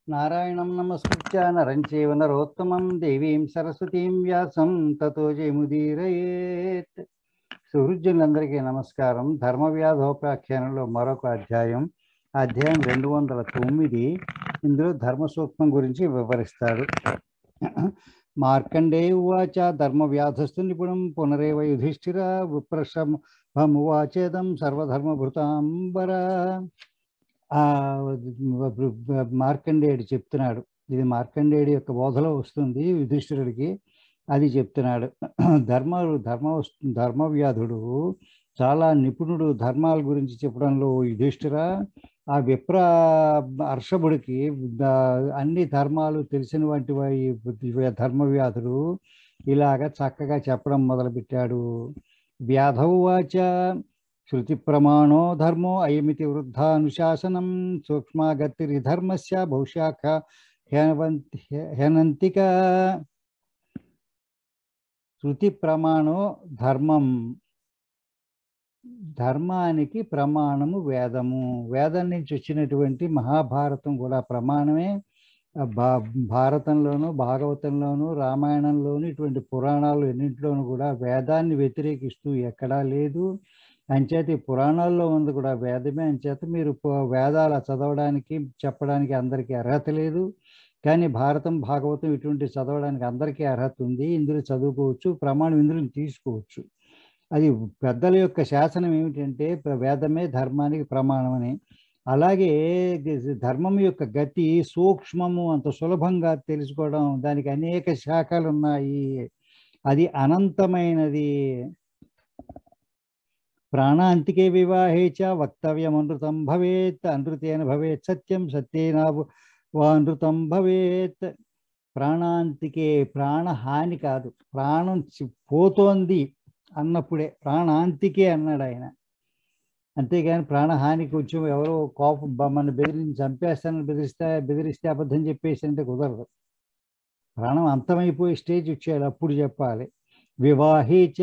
నారాయణం నమస్కృత్య నరం చైవ నరోత్తమం దేవీం సరస్వతీం వ్యాసం తతో జయముదీరయేత్ సుహృద్యులందరికీ నమస్కారం ధర్మ వ్యాధోపాఖ్యానంలో మరొక అధ్యాయం అధ్యాయం రెండు వందల తొమ్మిది ఇందులో ధర్మ సూక్ష్మం గురించి వివరిస్తాడు మార్కండే ఉవాచ ధర్మ వ్యాధస్థు నిపుణం పునరేవ యుధిష్ఠిర విప్రశమువాచేదం సర్వధర్మభృతాంబర ఆ మార్కండేయుడు చెప్తున్నాడు ఇది మార్కండేయుడి యొక్క బోధలో వస్తుంది యుధిష్ఠిరుడికి అది చెప్తున్నాడు ధర్మ ధర్మ ధర్మవ్యాధుడు చాలా నిపుణుడు ధర్మాల గురించి చెప్పడంలో యుధిష్ఠిర ఆ విప్ర హర్షభుడికి అన్ని ధర్మాలు తెలిసిన వంటి ధర్మవ్యాధుడు ఇలాగ చక్కగా చెప్పడం మొదలుపెట్టాడు వ్యాధవాచ శృతి ప్రమాణో ధర్మో అయమితి వృద్ధానుశాసనం సూక్ష్మాగతిరి ధర్మస్య బహుశాఖ హేనంతిక శృతి ప్రమాణో ధర్మం ధర్మానికి ప్రమాణము వేదము వేదం నుంచి వచ్చినటువంటి మహాభారతం కూడా ప్రమాణమే భా భారతంలోను భాగవతంలోను రామాయణంలోను ఇటువంటి పురాణాలు ఎన్నింటిలోనూ కూడా వేదాన్ని వ్యతిరేకిస్తూ ఎక్కడా లేదు అంచేత ఈ పురాణాల్లో ఉంది కూడా వేదమే అంచేత మీరు వేదాలు చదవడానికి చెప్పడానికి అందరికీ అర్హత లేదు కానీ భారతం భాగవతం ఇటువంటి చదవడానికి అందరికీ అర్హత ఉంది ఇందులో చదువుకోవచ్చు ప్రమాణం ఇందులో తీసుకోవచ్చు అది పెద్దల యొక్క శాసనం ఏమిటంటే వేదమే ధర్మానికి ప్రమాణం అని అలాగే ధర్మం యొక్క గతి సూక్ష్మము అంత సులభంగా తెలుసుకోవడం దానికి అనేక శాఖలు ఉన్నాయి అది అనంతమైనది ప్రాణాంతికే వివాహే చ వక్తవ్యం అనృతం భవేత్ అనృతేన భవేత్ సత్యం సత్యేనా అనృతం భవేత్ ప్రాణాంతికే ప్రాణహాని కాదు ప్రాణం పోతోంది అన్నప్పుడే ప్రాణాంతికే అన్నాడు ఆయన అంతేగాని ప్రాణహానికి కొంచెం ఎవరో కోపం మన బెదిరించి చంపేస్తానని బెదిరిస్తే బెదిరిస్తే అబద్ధం చెప్పేసి అంటే కుదరదు ప్రాణం అంతమైపోయి స్టేజ్ వచ్చేయాలి అప్పుడు చెప్పాలి వివాహేచ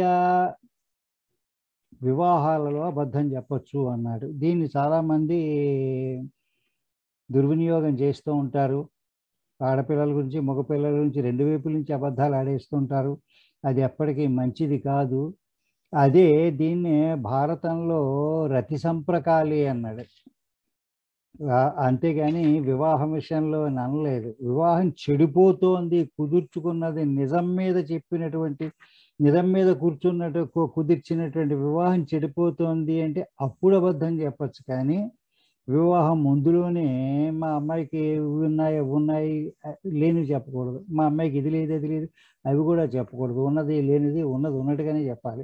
వివాహాలలో అబద్ధం చెప్పచ్చు అన్నాడు దీన్ని చాలామంది దుర్వినియోగం చేస్తూ ఉంటారు ఆడపిల్లల గురించి మగపిల్లల గురించి రెండు వైపుల నుంచి అబద్ధాలు ఆడేస్తుంటారు అది ఎప్పటికీ మంచిది కాదు అదే దీన్ని భారతంలో రతి సంప్రకాలి అన్నాడు అంతేగాని వివాహం విషయంలో అనలేదు వివాహం చెడిపోతోంది కుదుర్చుకున్నది నిజం మీద చెప్పినటువంటి నిజం మీద కూర్చున్నట్టు కుదిర్చినటువంటి వివాహం చెడిపోతోంది అంటే అప్పుడు అబద్ధం చెప్పచ్చు కానీ వివాహం ముందులోనే మా అమ్మాయికి ఉన్నాయి ఉన్నాయి లేనివి చెప్పకూడదు మా అమ్మాయికి ఇది లేదు అది లేదు అవి కూడా చెప్పకూడదు ఉన్నది లేనిది ఉన్నది ఉన్నట్టుగానే చెప్పాలి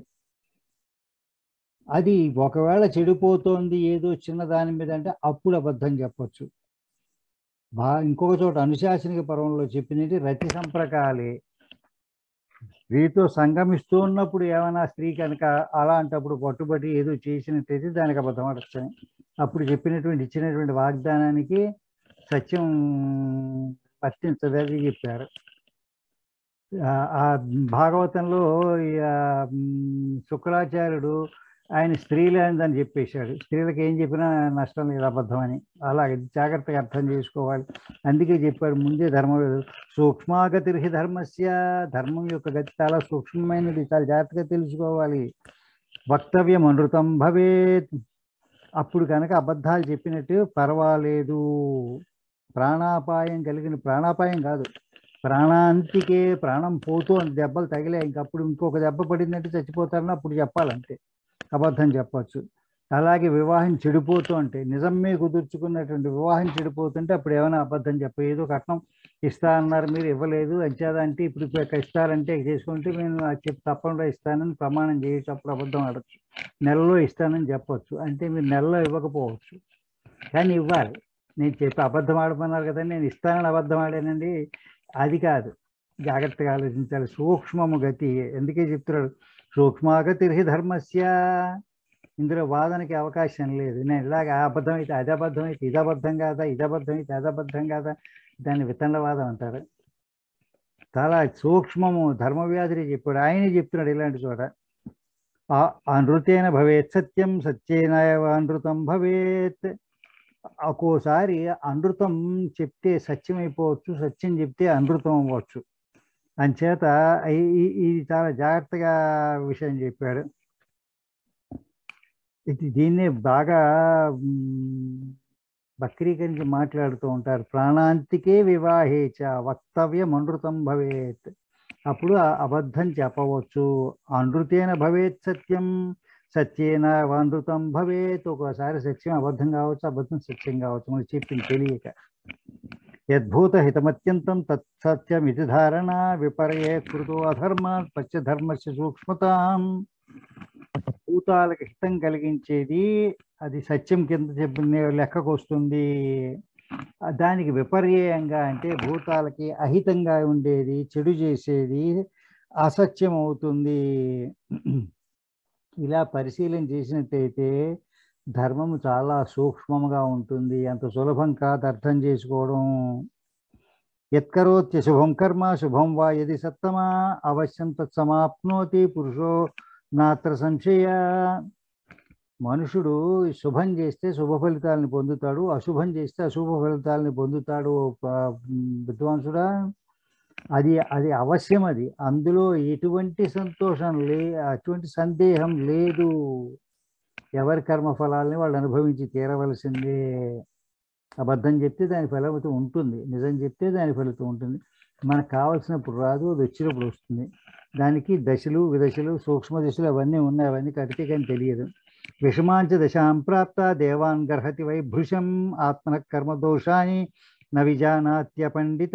అది ఒకవేళ చెడిపోతోంది ఏదో చిన్న దాని మీద అంటే అప్పుడు అబద్ధం చెప్పచ్చు బా ఇంకొక చోట అనుశాసనిక పర్వంలో చెప్పింది రతి సంప్రకాలే స్త్రీతో సంగమిస్తూ ఉన్నప్పుడు ఏమైనా స్త్రీ కనుక అలాంటప్పుడు పట్టుబట్టి ఏదో చేసినట్టయితే దానికి అబద్ధం అడచ్చని అప్పుడు చెప్పినటువంటి ఇచ్చినటువంటి వాగ్దానానికి సత్యం వర్తించదని చెప్పారు ఆ భాగవతంలో శుక్రాచార్యుడు ఆయన స్త్రీలేదని చెప్పేశాడు స్త్రీలకు ఏం చెప్పినా నష్టం లేదు అబద్ధం అని అలాగే జాగ్రత్తగా అర్థం చేసుకోవాలి అందుకే చెప్పాడు ముందే ధర్మం సూక్ష్మాగతిర్హి ధర్మస్య ధర్మం యొక్క గతి చాలా సూక్ష్మమైనది చాలా జాగ్రత్తగా తెలుసుకోవాలి వక్తవ్యం అనృతం భవేత్ అప్పుడు కనుక అబద్ధాలు చెప్పినట్టు పర్వాలేదు ప్రాణాపాయం కలిగిన ప్రాణాపాయం కాదు ప్రాణాంతికే ప్రాణం పోతూ దెబ్బలు తగిలే ఇంకప్పుడు ఇంకొక దెబ్బ పడిందంటే చచ్చిపోతారని అప్పుడు చెప్పాలంటే అబద్ధం చెప్పచ్చు అలాగే వివాహం చెడిపోతూ అంటే నిజమే కుదుర్చుకున్నటువంటి వివాహం చెడిపోతుంటే అప్పుడు ఏమైనా అబద్ధం చెప్ప ఏదో కట్నం ఇస్తా అన్నారు మీరు ఇవ్వలేదు అంచేదా అంటే ఇప్పుడు ఇస్తారంటే చేసుకుంటే నేను చెప్పి తప్పకుండా ఇస్తానని ప్రమాణం చేసేటప్పుడు అబద్ధం ఆడచ్చు నెలలో ఇస్తానని చెప్పవచ్చు అంటే మీరు నెలలో ఇవ్వకపోవచ్చు కానీ ఇవ్వాలి నేను చెప్పి అబద్ధం ఆడమన్నారు కదండి నేను ఇస్తానని అబద్ధం ఆడానండి అది కాదు జాగ్రత్తగా ఆలోచించాలి సూక్ష్మము గతి ఎందుకే చెప్తున్నాడు సూక్ష్మాగతిర్హి ధర్మస్య ఇందులో వాదనకి అవకాశం లేదు నేను ఇలాగ అబద్ధం అయితే అది అబద్ధం అయితే ఇది అబద్ధం కాదా ఇది అబద్ధం అయితే అది అబద్ధం కాదా దాన్ని వితండవాదం అంటారు చాలా సూక్ష్మము ధర్మవ్యాధులు చెప్పాడు ఆయనే చెప్తున్నాడు ఇలాంటి చోట అనృతేన భవేత్ సత్యం సత్యేన అనృతం భవేత్ ఒక్కోసారి అనృతం చెప్తే సత్యం అయిపోవచ్చు సత్యం చెప్తే అనృతం అవ్వచ్చు అంచేత ఈ- ఈ- ఇది చాలా జాగ్రత్తగా విషయం చెప్పాడు ఇది దీన్నే బాగా మ్, వక్రీకరించి మాట్లాడుతూ ఉంటారు ప్రాణాంతికే వివాహేచ వక్తవ్యం అనృతం భవేత్ అప్పుడు ఆ అబద్ధం చెప్పవచ్చు అనృతేన భవేత్ సత్యం సత్యేన అనృతం భవేత్ ఒక్కోసారి సత్యం అబద్ధం కావచ్చు అబద్ధం సత్యం కావచ్చు మనకి చెప్పింది తెలియక యద్భూత హితమత్యంతం తత్సత్యమితి ధారణ విపర్యే కృతో అధర్మ పశ్చధర్మస్య సూక్ష్మతాం భూతాలకు హితం కలిగించేది అది సత్యం కింద చెప్పిన లెక్కకు వస్తుంది ఆ దానికి విపర్యంగా అంటే భూతాలకి అహితంగా ఉండేది చెడు చేసేది అసత్యం అవుతుంది ఇలా పరిశీలన చేసినట్టయితే ధర్మం చాలా సూక్ష్మంగా ఉంటుంది అంత సులభం కాదు అర్థం చేసుకోవడం యత్కరోత్య శుభం కర్మ శుభం వా యది సత్తమా అవశ్యం తత్సమాప్నోతి పురుషో నాత్ర సంశయ మనుషుడు శుభం చేస్తే శుభ ఫలితాలను పొందుతాడు అశుభం చేస్తే అశుభ ఫలితాలని పొందుతాడు ప- విద్వాంసుడా అది అది అవశ్యం అది అందులో ఎటువంటి సంతోషం లే అటువంటి సందేహం లేదు ఎవరి కర్మ ఫలాల్ని వాళ్ళు అనుభవించి తీరవలసిందే అబద్ధం చెప్తే దాని ఫలితం ఉంటుంది నిజం చెప్తే దాని ఫలితం ఉంటుంది మనకు కావాల్సినప్పుడు రాదు అది వచ్చినప్పుడు వస్తుంది దానికి దశలు విదశలు సూక్ష్మ దశలు అవన్నీ ఉన్నాయి అవన్నీ కడితే కానీ తెలియదు విషమాంచ దశాం ప్రాప్త దేవాన్ గర్హతి వై భృశం ఆత్మన కర్మ దోషాన్ని న విజానాత్య పండిత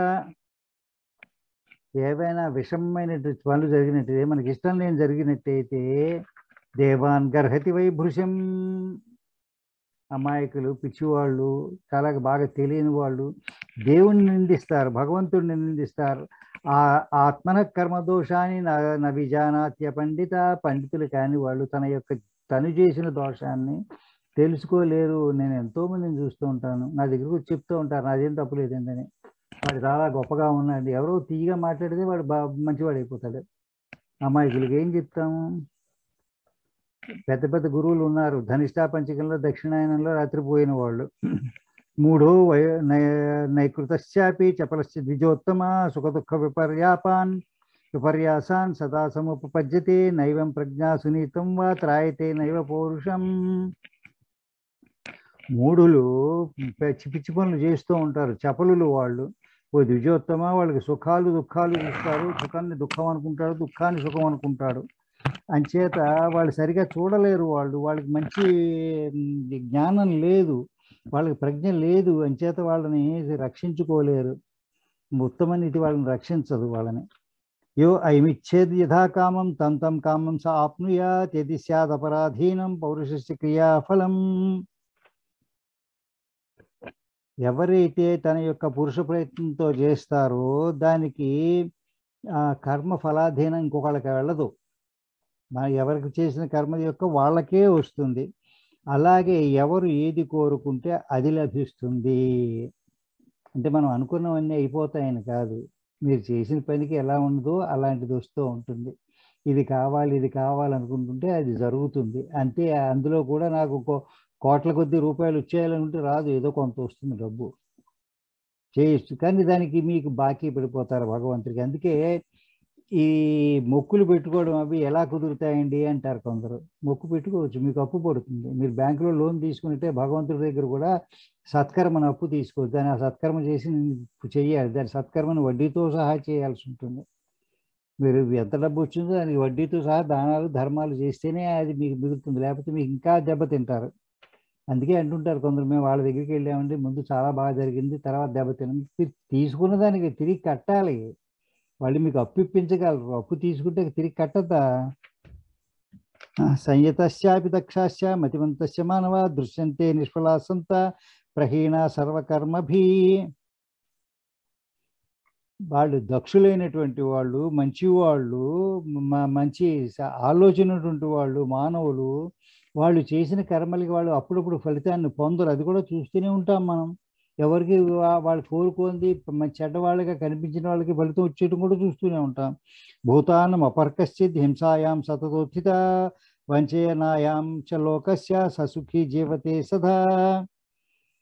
ఏవైనా విషమైనటువంటి పనులు జరిగినట్టయితే మనకి ఇష్టం లేని జరిగినట్టయితే దేవాన్ గర్హతి వై భృశం అమాయకులు పిచ్చివాళ్ళు చాలా బాగా తెలియని వాళ్ళు దేవుణ్ణి నిందిస్తారు భగవంతుడిని నిందిస్తారు ఆ ఆత్మన కర్మదోషాన్ని న- న విజానాత్య పండిత పండితులు కాని వాళ్ళు తన యొక్క తను చేసిన దోషాన్ని తెలుసుకోలేరు నేను ఎంతో మందిని చూస్తూ ఉంటాను నా దగ్గరకు వచ్చి చెప్తూ ఉంటారు నాదేం తప్పు లేదండి వాడు చాలా గొప్పగా ఉన్నాడు ఎవరో తీయగా మాట్లాడితే వాడు బా మంచివాడు అయిపోతాడు అమాయకులకి ఏం చెప్తాము పెద్ద పెద్ద గురువులు ఉన్నారు ధనిష్టా పంచకంలో దక్షిణాయనంలో రాత్రిపోయిన వాళ్ళు మూడో వై నై- నైకృతశ్చాపి చపలశ్చ ద్విజోత్తమ సుఖ దుఃఖ విపర్యాపాన్ విపర్యాసాన్ సదా సముపపద్యతే నైవం ప్రజ్ఞా సునీతం వా త్రాయతే నైవ పౌరుషం మూడులు పిచ్చి పిచ్చి పనులు చేస్తూ ఉంటారు చపలులు వాళ్ళు ఓ ద్విజోత్తమ వాళ్ళకి సుఖాలు దుఃఖాలు చూస్తారు సుఖాన్ని దుఃఖం అనుకుంటాడు దుఃఖాన్ని సుఖం అనుకుంటాడు అంచేత వాళ్ళు సరిగా చూడలేరు వాళ్ళు వాళ్ళకి మంచి మ్, జ్ఞానం లేదు వాళ్ళకి ప్రజ్ఞ లేదు అంచేత వాళ్ళని రక్షించుకోలేరు ఉత్తమ నీతి వాళ్ళని రక్షించదు వాళ్ళని యో అయమిచ్చేది యథా కామం తం తం కామం స ఆప్నుయాత్ యది స్యాద్ అపరాధీనం పౌరుషస్య క్రియాఫలం ఎవరైతే తన యొక్క పురుష ప్రయత్నంతో చేస్తారో దానికి ఆ కర్మ ఫలాధీనం ఇంకొకళ్ళకి వెళ్ళదు మన ఎవరికి చేసిన కర్మ యొక్క వాళ్ళకే వస్తుంది అలాగే ఎవరు ఏది కోరుకుంటే అది లభిస్తుంది అంటే మనం అనుకున్నవన్నీ అయిపోతాయని కాదు మీరు చేసిన పనికి ఎలా ఉండదో అలాంటిది వస్తూ ఉంటుంది ఇది కావాలి ఇది కావాలనుకుంటుంటే అది జరుగుతుంది అంతే అందులో కూడా నాకు కో- కోట్ల కొద్ది రూపాయలు వచ్చేయాలనుకుంటే రాదు ఏదో కొంత వస్తుంది డబ్బు చేయొచ్చు కానీ దానికి మీకు బాకీ పడిపోతారు భగవంతుడికి అందుకే ఈ మొక్కులు పెట్టుకోవడం అవి ఎలా కుదురుతాయండి అంటారు కొందరు మొక్కు పెట్టుకోవచ్చు మీకు అప్పు పడుతుంది మీరు బ్యాంకులో లోన్ తీసుకుంటే భగవంతుడి దగ్గర కూడా సత్కర్మను అప్పు తీసుకోవచ్చు దాన్ని ఆ సత్కర్మ చేసి చెయ్యాలి దాని సత్కర్మను వడ్డీతో సహా చేయాల్సి ఉంటుంది మీరు ఎంత డబ్బు వచ్చిందో దానికి వడ్డీతో సహా దానాలు ధర్మాలు చేస్తేనే అది మీకు మిగులుతుంది లేకపోతే మీకు ఇంకా దెబ్బతింటారు అందుకే అంటుంటారు కొందరు మేము వాళ్ళ దగ్గరికి వెళ్ళామండి ముందు చాలా బాగా జరిగింది తర్వాత దెబ్బతిన్నాం మీరు తీసుకున్న దానికి తిరిగి కట్టాలి వాళ్ళు మీకు అప్పు ఇప్పించగలరు అప్పు తీసుకుంటే తిరిగి కట్టద్దా సంయతశ్చాపి దక్షాశ్చ మతిమంతస్య మానవ దృశ్యంతే నిష్ఫలా సంత ప్రహీణ సర్వకర్మభి వాళ్ళు దక్షులైనటువంటి వాళ్ళు మంచి వాళ్ళు మ- మంచి స- ఆలోచన ఉన్నటువంటి వాళ్ళు మానవులు వాళ్ళు చేసిన కర్మలకి వాళ్ళు అప్పుడప్పుడు ఫలితాన్ని పొందరు అది కూడా చూస్తూనే ఉంటాం మనం ఎవరికి వా- వాళ్ళు కోరుకుంది మంచి చెడ్డవాళ్ళగా కనిపించిన వాళ్ళకి ఫలితం వచ్చేయడం కూడా చూస్తూనే ఉంటాం భూతానం అపర్కశ్చిత్ హింసాయాం సతతోత్థిత వంచయనాయాం చ లోకస్య ససుఖీ జీవతే సదా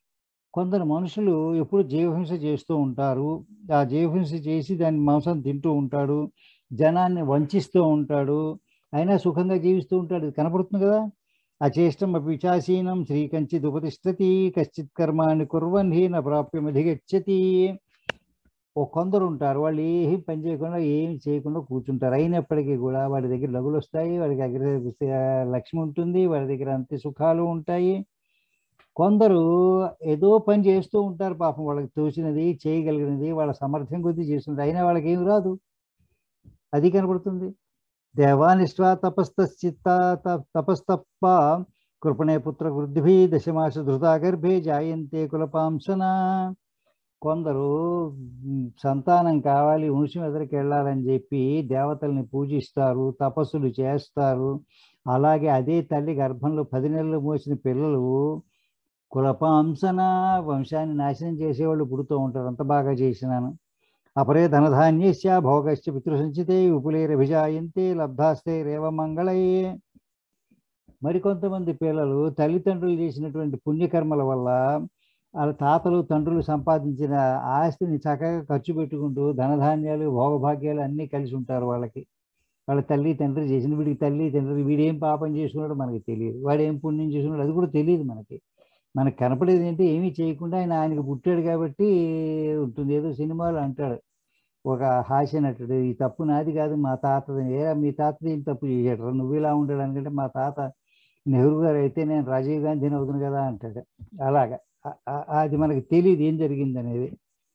కొందరు మనుషులు ఎప్పుడు జీవహింస చేస్తూ ఉంటారు ఆ జీవహింస చేసి దాని మాంసం తింటూ ఉంటాడు జనాన్ని వంచిస్తూ ఉంటాడు అయినా సుఖంగా జీవిస్తూ ఉంటాడు ఇది కనపడుతుంది కదా అచేష్టం అపిచాసీనం శ్రీకంచిత్ ఉపతిష్టతి కశ్చిత్ కర్మాన్ని కుర్వన్ హీన ప్రాప్యమధిగచ్చతి ఓ కొందరు ఉంటారు వాళ్ళు ఏం పని చేయకుండా ఏం చేయకుండా కూర్చుంటారు అయినప్పటికీ కూడా వాడి దగ్గర డబ్బులు వస్తాయి వాడి దగ్గర లక్ష్మి ఉంటుంది వాడి దగ్గర అంత్య సుఖాలు ఉంటాయి కొందరు ఏదో పని చేస్తూ ఉంటారు పాపం వాళ్ళకి తోచినది చేయగలిగినది వాళ్ళ సామర్థ్యం కొద్దీ చేస్తుంటారు అయినా వాళ్ళకి ఏం రాదు అది కనబడుతుంది దేవానిష్ట తపస్తచిత్త తపస్తప్ప కృపణే పుత్ర వృద్ధిభి దశమాస ధృతాగర్భే జాయంతే కులపాంసన కొందరు మ్, సంతానం కావాలి వంశం ఎదురికి వెళ్ళాలని చెప్పి దేవతల్ని పూజిస్తారు తపస్సులు చేస్తారు అలాగే అదే తల్లి గర్భంలో పది నెలలు మోసిన పిల్లలు కులపాంసన వంశాన్ని నాశనం చేసేవాళ్ళు పుడుతూ ఉంటారు అంత బాగా చేసినాను అపరే ధనధాన్యస్య భోగశ్చ పితృసంచితే ఉపలేరభిజాయంతే లబ్ధాస్తే రేవ మంగళయే మరికొంతమంది పిల్లలు తల్లిదండ్రులు చేసినటువంటి పుణ్యకర్మల వల్ల వాళ్ళ తాతలు తండ్రులు సంపాదించిన ఆస్తిని చక్కగా ఖర్చు పెట్టుకుంటూ ధనధాన్యాలు భోగభాగ్యాలు అన్నీ కలిసి ఉంటారు వాళ్ళకి వాళ్ళ తల్లి తండ్రి చేసిన వీడికి తల్లి తండ్రి వీడేం పాపం చేసుకున్నాడో మనకి తెలియదు వాడు ఏం పుణ్యం చేసుకున్నాడు అది కూడా తెలియదు మనకి మనకు కనపడేది ఏంటి ఏమీ చేయకుండా ఆయన ఆయనకు పుట్టాడు కాబట్టి ఉంటుంది ఏదో సినిమాలు అంటాడు ఒక హాస్య నటుడు ఈ తప్పు నాది కాదు మా తాతది ఏరా మీ తాతది ఏం తప్పు చేశాడు నువ్వు ఇలా ఉంటాడు అనుకంటే మా తాత నెహ్రూ గారు అయితే నేను రాజీవ్ గాంధీని అవుతుంది కదా అంటాడు అలాగా ఆ- ఆ- అది మనకి తెలియదు ఏం జరిగింది అనేది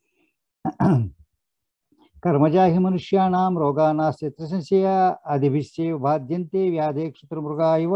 కర్మజాహి మనుష్యాణం రోగానాస్త్ర సంశయ అధిభిశ్చే బాధ్యంతే వ్యాధే క్షుత్రమృగా ఇవ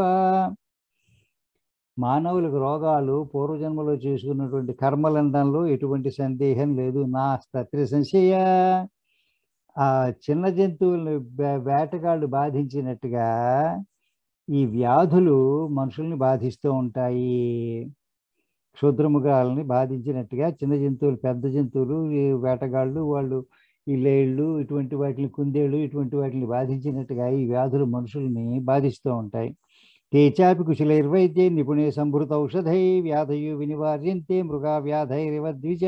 మానవులకు రోగాలు పూర్వజన్మలో చేసుకున్నటువంటి కర్మలండంలో ఎటువంటి సందేహం లేదు నా స్తత్ర సంశయ ఆ చిన్న జంతువులను వే- వేటగాళ్ళు బాధించినట్టుగా ఈ వ్యాధులు మనుషుల్ని బాధిస్తూ ఉంటాయి క్షుద్రముగాలని బాధించినట్టుగా చిన్న జంతువులు పెద్ద జంతువులు ఈ వేటగాళ్ళు వాళ్ళు ఈ లేళ్ళు ఇటువంటి వాటిని కుందేళ్ళు ఇటువంటి వాటిని బాధించినట్టుగా ఈ వ్యాధులు మనుషుల్ని బాధిస్తూ ఉంటాయి తేచాపి కుశలైర్వైద్యే నిపుణే సంభృత ఔషధై వ్యాధయు వినివార్యంతే మృగా వ్యాధైరివ ద్విజ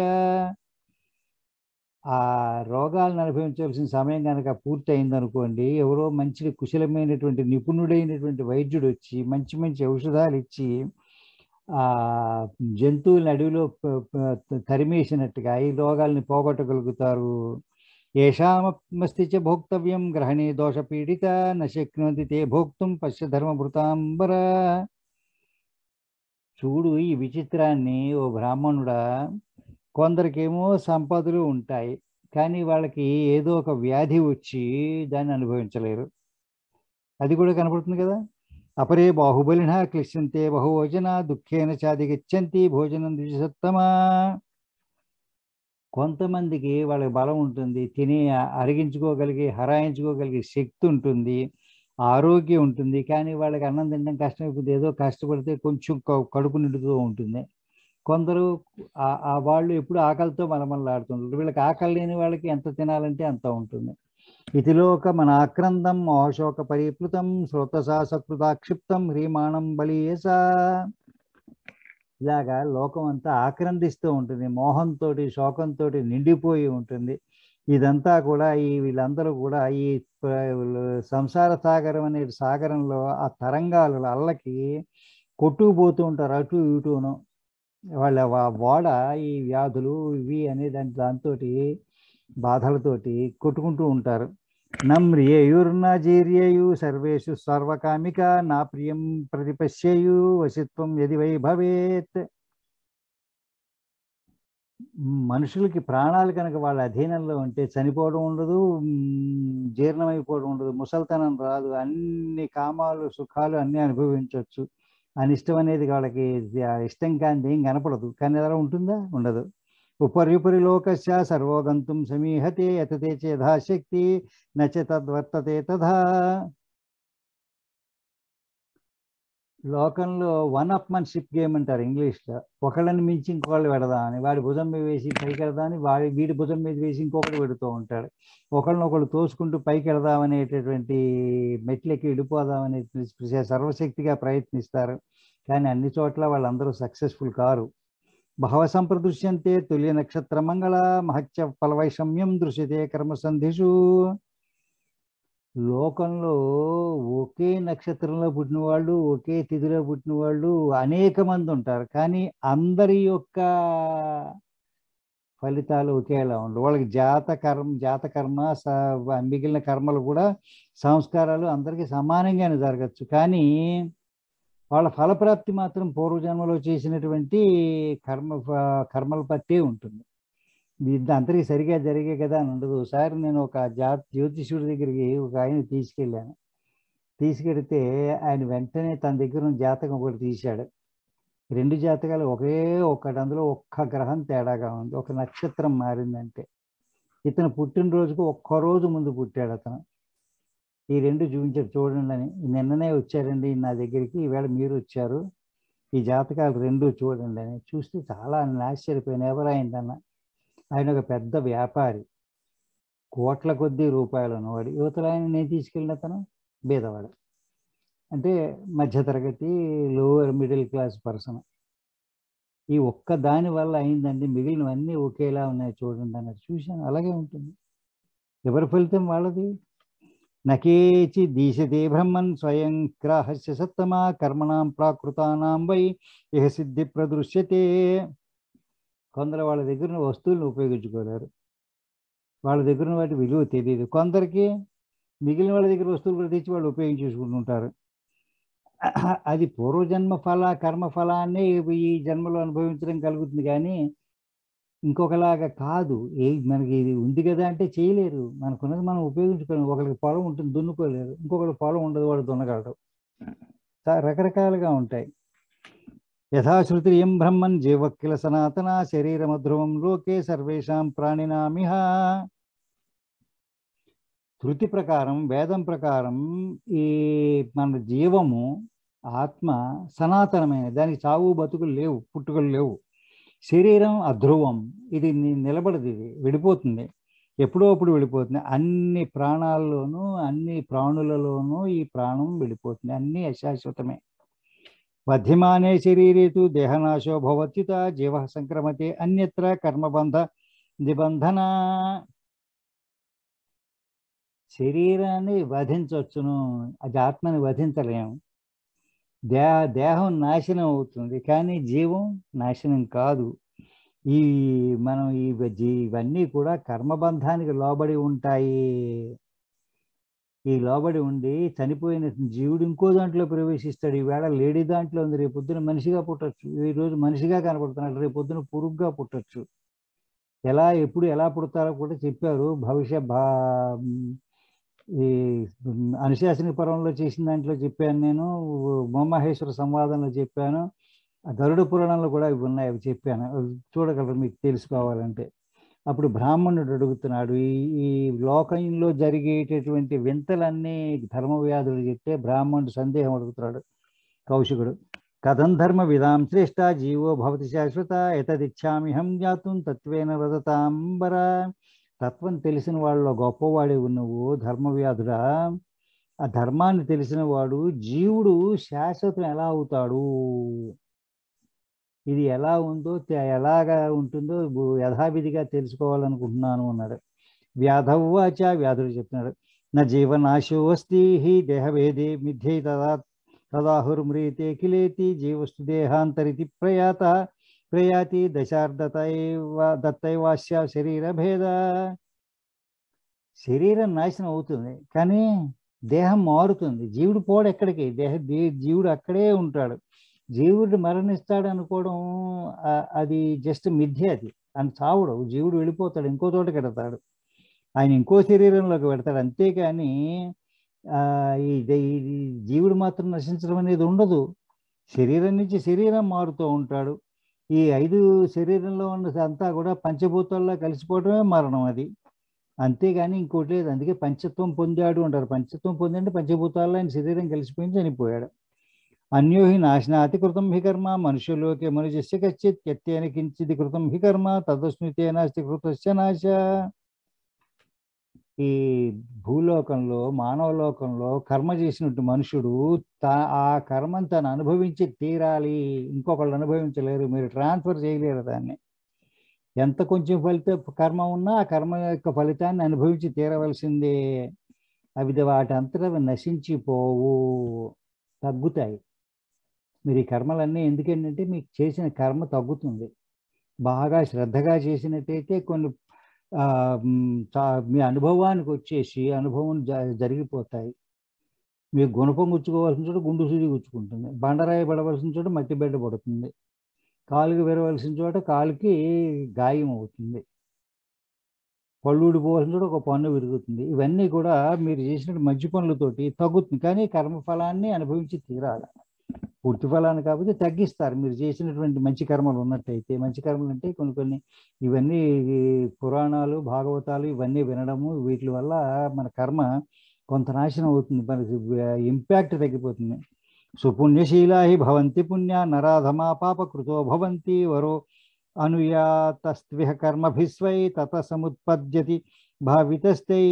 ఆ రోగాలను అనుభవించవలసిన సమయం కనుక పూర్తయిందనుకోండి ఎవరో మంచి కుశలమైనటువంటి నిపుణుడైనటువంటి వైద్యుడు వచ్చి మంచి మంచి ఔషధాలు ఇచ్చి ఆ జంతువులను అడవిలో ప- ప- తరిమేసినట్టుగా ఈ రోగాల్ని పోగొట్టగలుగుతారు ఏషామస్తి చ భోక్తవ్యం గ్రహణే దోష పీడిత నశక్నోతి తే భోక్తుం పశ్య ధర్మభృతాంబర చూడు ఈ విచిత్రాన్ని ఓ బ్రాహ్మణుడా కొందరికేమో సంపదలు ఉంటాయి కానీ వాళ్ళకి ఏదో ఒక వ్యాధి వచ్చి దాన్ని అనుభవించలేరు అది కూడా కనపడుతుంది కదా అపరే బాహుబలిన క్లిశ్యంతే బహుభోజన దుఃఖేన చాదిగచ్చంతి భోజనం ద్విజసత్తమా కొంతమందికి వాళ్ళకి బలం ఉంటుంది తిని అరిగించుకోగలిగే హరాయించుకోగలిగే శక్తి ఉంటుంది ఆరోగ్యం ఉంటుంది కానీ వాళ్ళకి అన్నం తినడం కష్టమైపోతుంది ఏదో కష్టపడితే కొంచెం క- కడుపు నిండుతూ ఉంటుంది కొందరు ఆ- ఆ వాళ్ళు ఎప్పుడు ఆకలితో మలమల్లాడుతుంటారు వీళ్ళకి ఆకలి లేని వాళ్ళకి ఎంత తినాలంటే అంత ఉంటుంది ఇతిలోక మన ఆక్రందం మోహశోక పరిప్లుతం శ్రోతసా సకృతాక్షిప్తం హ్రీమాణం బలీయస ఇలాగా లోకం అంతా ఆక్రందిస్తూ ఉంటుంది మోహంతో శోకంతో నిండిపోయి ఉంటుంది ఇదంతా కూడా ఈ వీళ్ళందరూ కూడా ఈ ప- సంసార సాగరం అనే సాగరంలో ఆ తరంగాలు అల్లకి కొట్టుకుపోతూ ఉంటారు అటు ఇటును వాళ్ళ వా- ఓడ ఈ వ్యాధులు ఇవి అనే దాని దాంతో బాధలతోటి కొట్టుకుంటూ ఉంటారు నమ్రియేయుర్న జీర్యేయు సర్వేషు సర్వకామిక నా ప్రియం ప్రతిపశ్యేయు వశిత్వం యది వై భవేత్ మనుషులకి ప్రాణాలు కనుక వాళ్ళ అధీనంలో ఉంటే చనిపోవడం ఉండదు మ్, జీర్ణమైపోవడం ఉండదు ముసల్తనం రాదు అన్ని కామాలు సుఖాలు అన్నీ అనుభవించవచ్చు అనిష్టం అనేది వాళ్ళకి ఆ ఇష్టం కాని ఏం కనపడదు కానీ అలా ఉంటుందా ఉండదు ఉపర్యుపరి లోకస్య సర్వోగంతుం సమీహతే యతతే చ యథాశక్తి నచ తద్వర్తతే తథా లోకంలో వన్ అప్మన్షిప్ గేమ్ అంటారు ఇంగ్లీష్లో ఒకళ్ళని మించి ఇంకొకళ్ళు పెడదామని వాడి భుజం మీద వేసి పైకి వెళదామని వాడి వీడి భుజం మీద వేసి ఇంకొకటి పెడుతూ ఉంటాడు ఒకళ్ళని ఒకళ్ళు తోసుకుంటూ పైకి వెళదామనేటటువంటి మెట్లకి వెళ్ళిపోదామనే సర్వశక్తిగా ప్రయత్నిస్తారు కానీ అన్ని చోట్ల వాళ్ళందరూ సక్సెస్ఫుల్ కారు బహవ సంప్రదృశ్యంతే తుల్య నక్షత్ర మంగళ మహత్య ఫలవైషమ్యం దృశ్యతే కర్మ సంధిషు లోకంలో ఒకే నక్షత్రంలో పుట్టిన వాళ్ళు ఒకే తిథిలో పుట్టిన వాళ్ళు అనేక మంది ఉంటారు కానీ అందరి యొక్క ఫలితాలు ఒకేలా ఉండవు వాళ్ళకి జాత కర్మ జాత కర్మ స- మిగిలిన కర్మలు కూడా సంస్కారాలు అందరికీ సమానంగానే జరగచ్చు కానీ వాళ్ళ ఫలప్రాప్తి మాత్రం పూర్వజన్మలో చేసినటువంటి కర్మ ఫ- కర్మల పట్టే ఉంటుంది ఇది అందరికీ సరిగా జరిగే కదా అని ఉండదు ఒకసారి నేను ఒక జా జ్యోతిష్యుడి దగ్గరికి ఒక ఆయన తీసుకెళ్ళాను తీసుకెడితే ఆయన వెంటనే తన దగ్గర ఉన్న జాతకం ఒకటి తీశాడు రెండు జాతకాలు ఒకే ఒక్కటి అందులో ఒక్క గ్రహం తేడాగా ఉంది ఒక నక్షత్రం మారిందంటే ఇతను పుట్టినరోజుకు ఒక్క రోజు ముందు పుట్టాడు అతను ఈ రెండు చూపించారు చూడండి అని నిన్ననే వచ్చారండి నా దగ్గరికి ఈవేళ మీరు వచ్చారు ఈ జాతకాలు రెండు చూడండి అని చూస్తే చాలా ఆశ్చర్యపోయాను ఎవరైందన్న ఆయన ఒక పెద్ద వ్యాపారి కోట్ల కొద్దీ రూపాయలు ఉన్నవాడు యువతలు ఆయన నేను తీసుకెళ్ళిన అతను బీదవాడు అంటే మధ్యతరగతి లోవర్ మిడిల్ క్లాస్ పర్సన్ ఈ ఒక్క దాని వల్ల అయిందండి మిగిలినవన్నీ ఒకేలా ఉన్నాయి చూడండి అన్నది చూశాను అలాగే ఉంటుంది ఎవరి ఫలితం వాళ్ళది నకేచి దీశతే బ్రహ్మన్ స్వయం గ్రాహస్య సత్తమా కర్మణాం ప్రాకృతానాం వై ఇహ సిద్ధి ప్రదృశ్యతే కొందరు వాళ్ళ దగ్గర ఉన్న వస్తువులను ఉపయోగించుకోలేరు వాళ్ళ దగ్గర ఉన్న వాటి విలువ తెలియదు కొందరికి మిగిలిన వాళ్ళ దగ్గర వస్తువులు కూడా తెచ్చి వాళ్ళు ఉపయోగించుకుంటుంటారు అది పూర్వజన్మ ఫల కర్మ ఫలాన్ని ఈ జన్మలో అనుభవించడం కలుగుతుంది కానీ ఇంకొకలాగా కాదు ఏ మనకి ఇది ఉంది కదా అంటే చేయలేరు మనకున్నది మనం ఉపయోగించుకోలేము ఒకరికి పొలం ఉంటుంది దున్నుకోలేరు ఇంకొకరికి పొలం ఉండదు వాడు దున్నగలడు చా- రకరకాలుగా ఉంటాయి యథాశ్రుతియం బ్రహ్మన్ జీవక్కిల సనాతన శరీరమధ్రువం లోకే సర్వేషాం ప్రాణినామిహ శృతి ప్రకారం వేదం ప్రకారం ఈ మన జీవము ఆత్మ సనాతనమైనది దానికి చావు బతుకులు లేవు పుట్టుకలు లేవు శరీరం అధ్రువం ఇది ని- నిలబడదు ఇది విడిపోతుంది ఎప్పుడో అప్పుడు వెళ్ళిపోతుంది అన్ని ప్రాణాల్లోనూ అన్ని ప్రాణులలోనూ ఈ ప్రాణం వెళ్ళిపోతుంది అన్ని అశాశ్వతమే మధ్యమానే శరీరేతు దేహనాశో భవత్యుత జీవ సంక్రమతే అన్యత్ర కర్మబంధ నిబంధన శరీరాన్ని వధించవచ్చును అది ఆత్మని వధించలేము దే దేహం నాశనం అవుతుంది కానీ జీవం నాశనం కాదు ఈ మనం ఈ జీ- ఇవన్నీ కూడా కర్మబంధానికి లోబడి ఉంటాయి ఈ లోబడి ఉండి చనిపోయిన జీవుడు ఇంకో దాంట్లో ప్రవేశిస్తాడు ఈవేళ లేడీ దాంట్లో ఉంది రేపు పొద్దున మనిషిగా పుట్టచ్చు ఈ రోజు మనిషిగా కనపడుతున్నాడు రేపు పొద్దున పురుగుగా పుట్టచ్చు ఎలా ఎప్పుడు ఎలా పుడతారో కూడా చెప్పారు భవిష్య భా ఈ అనుశాసనిక పర్వంలో చేసిన దాంట్లో చెప్పాను నేను ఉమామహేశ్వర సంవాదంలో చెప్పాను ఆ గరుడ పురాణంలో కూడా ఇవి ఉన్నాయి అవి చెప్పాను అవి చూడగలరు మీకు తెలుసుకోవాలంటే అప్పుడు బ్రాహ్మణుడు అడుగుతున్నాడు ఈ ఈ లోకంలో జరిగేటటువంటి వింతలన్నీ ధర్మ వ్యాధులు చెప్తే బ్రాహ్మణుడు సందేహం అడుగుతున్నాడు కౌశికుడు కథం ధర్మ విధాం శ్రేష్ట జీవో భవతి శాశ్వత ఎతదిచ్చామిహం జాతుం తత్వేన వదతాంబర తత్వం తెలిసిన వాళ్ళలో గొప్పవాడే నువ్వు ధర్మవ్యాధుడా ఆ ధర్మాన్ని తెలిసిన వాడు జీవుడు శాశ్వతం ఎలా అవుతాడు ఇది ఎలా ఉందో తె- ఎలాగా ఉంటుందో బు- యథావిధిగా తెలుసుకోవాలనుకుంటున్నాను అన్నాడు వ్యాధవ్వాచ వ్యాధుడు చెప్తున్నాడు నా జీవనాశో అస్తి హి దేహభేదే మిథ్యై తదా తదాహుర్మ్రీతే కిలేతి జీవస్తు దేహాంతరితి ప్రయాత ప్రయాతి దశార్ధతైవ దత్తైవాస్య శరీర భేద శరీరం నాశనం అవుతుంది కానీ దేహం మారుతుంది జీవుడు పోడు ఎక్కడికి దేహ దే- జీవుడు అక్కడే ఉంటాడు జీవుడు మరణిస్తాడు అనుకోవడం ఆ- అది జస్ట్ మిథ్య అది అని చావుడు జీవుడు వెళ్ళిపోతాడు ఇంకో చోటకి వెడతాడు ఆయన ఇంకో శరీరంలోకి పెడతాడు అంతేకాని ఆ, ఈ దే- ఈ జీవుడు మాత్రం నశించడం అనేది ఉండదు శరీరం నుంచి శరీరం మారుతూ ఉంటాడు ఈ ఐదు శరీరంలో ఉన్న అంతా కూడా పంచభూతాల్లో కలిసిపోవడమే మరణం అది అంతేగాని ఇంకోటి లేదు అందుకే పంచత్వం పొందాడు అంటారు పంచత్వం పొందంటే పంచభూతాల్లో ఆయన శరీరం కలిసిపోయింది చనిపోయాడు అన్యోహి నాశనాతి కృతం హి కర్మ మనుష్యలోకే మనుజస్య కశ్చిత్ యత్యేన కించిది కృతం హి కర్మ తదస్మితే నాస్తి కృతస్య నాశ ఈ భూలోకంలో మానవ లోకంలో కర్మ చేసినట్టు మనుషుడు తా ఆ కర్మను తను అనుభవించి తీరాలి ఇంకొకళ్ళు అనుభవించలేరు మీరు ట్రాన్స్ఫర్ చేయలేరు దాన్ని ఎంత కొంచెం ఫలిత కర్మ ఉన్నా ఆ కర్మ యొక్క ఫలితాన్ని అనుభవించి తీరవలసిందే అవి వాటి అంతటా అవి నశించిపోవు తగ్గుతాయి మీరు ఈ కర్మలన్నీ ఎందుకంటే మీకు చేసిన కర్మ తగ్గుతుంది బాగా శ్రద్ధగా చేసినట్టయితే కొన్ని ఆ, మ్, చా- మీ అనుభవానికి వచ్చేసి అనుభవం జ- జరిగిపోతాయి మీరు గుణపం గుచ్చుకోవాల్సిన చోట గుండు సూది గుచ్చుకుంటుంది బండరాయి పడవలసిన చోట మట్టి బిడ్డ పడుతుంది కాలుకి విరవలసిన చోట కాలుకి గాయం అవుతుంది పళ్ళు ఊడిపోవాల్సిన చోట ఒక పన్ను విరుగుతుంది ఇవన్నీ కూడా మీరు చేసిన మంచి పనులతోటి తగ్గుతుంది కానీ కర్మఫలాన్ని అనుభవించి తీరాలి పూర్తి ఫలాన్ని కాకపోతే తగ్గిస్తారు మీరు చేసినటువంటి మంచి కర్మలు ఉన్నట్టయితే మంచి కర్మలు అంటే కొన్ని కొన్ని ఇవన్నీ ఈ పురాణాలు భాగవతాలు ఇవన్నీ వినడము వీటి వల్ల మన కర్మ కొంత నాశనం అవుతుంది మనకి ఇంపాక్ట్ తగ్గిపోతుంది సుపుణ్యశీలా హి భవంతి పుణ్య నరాధమా పాపకృతో భవంతి వరో అనుయాతస్త్విహ కర్మభిస్వై తత సముత్పద్యతి భావితస్థై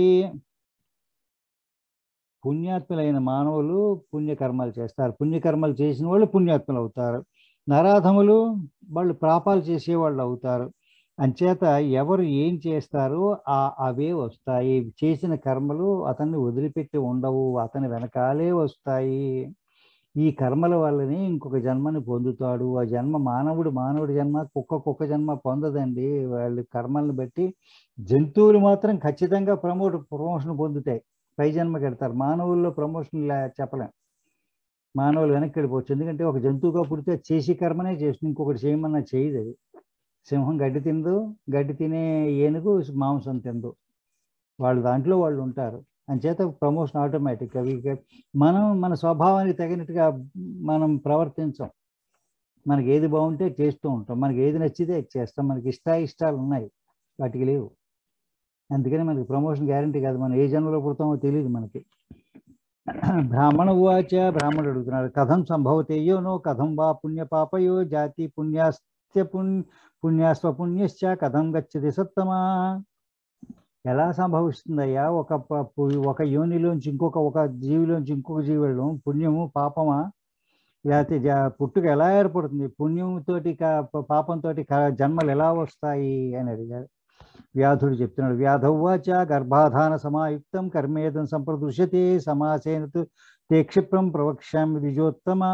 పుణ్యాత్ములైన మానవులు పుణ్యకర్మలు చేస్తారు పుణ్యకర్మలు చేసిన వాళ్ళు పుణ్యాత్ములు అవుతారు నరాధములు వాళ్ళు పాపాలు చేసేవాళ్ళు అవుతారు అంచేత ఎవరు ఏం చేస్తారో ఆ అవే వస్తాయి చేసిన కర్మలు అతన్ని వదిలిపెట్టి ఉండవు అతని వెనకాలే వస్తాయి ఈ కర్మల వల్లనే ఇంకొక జన్మని పొందుతాడు ఆ జన్మ మానవుడు మానవుడి జన్మ కుక్క కుక్క జన్మ పొందదండి వాళ్ళు కర్మల్ని బట్టి జంతువులు మాత్రం ఖచ్చితంగా ప్రమోట్ ప్రమోషన్ పొందుతాయి పై జన్మకి వెళ్తారు మానవుల్లో ప్రమోషన్ లే చెప్పలేం మానవులు వెనక్కి వెళ్ళిపోవచ్చు ఎందుకంటే ఒక జంతువుగా పుడితే అది చేసి కర్మనే చేస్తుంది ఇంకొకటి చేయమన్నా చేయదు అది సింహం గడ్డి తిందు గడ్డి తినే ఏనుగు మాంసం తిందు వాళ్ళు దాంట్లో వాళ్ళు ఉంటారు అంచేత ప్రమోషన్ ఆటోమేటిక్ అవి ఇక మనం మన స్వభావానికి తగినట్టుగా మనం ప్రవర్తించం మనకి ఏది బాగుంటే చేస్తూ ఉంటాం మనకి ఏది నచ్చితే అది చేస్తాం మనకి ఇష్ట ఇష్టాలు ఉన్నాయి వాటికి లేవు అందుకని మనకి ప్రమోషన్ గ్యారంటీ కాదు మనం ఏ జన్మలో పుడతామో తెలియదు మనకి బ్రాహ్మణ ఉవాచ బ్రాహ్మణుడు అడుగుతున్నారు కథం సంభవతేయో నో కథం వా పుణ్య పాపయో జాతి పుణ్యాస్త్య పుణ్ పుణ్యాస్వ పుణ్యశ్చ కథం గచ్చతి సత్తమా ఎలా సంభవిస్తుందయ్యా ఒక ప- పు- ఒక యోనిలోంచి ఇంకొక ఒక జీవిలోంచి ఇంకొక జీవి వెళ్ళడం పుణ్యము పాపమా లేకపోతే జ- పుట్టుక ఎలా ఏర్పడుతుంది పుణ్యంతోటి క- ప- పాపంతోటి క- జన్మలు ఎలా వస్తాయి అని అడిగారు వ్యాధుడు చెప్తున్నాడు వ్యాధవ్వాచ గర్భాధాన సమాయుక్తం కర్మేదం సంప్రదృశ్యతే సమాసేన తు తే క్షిప్రం ప్రవక్ష్యామి ద్విజోత్తమా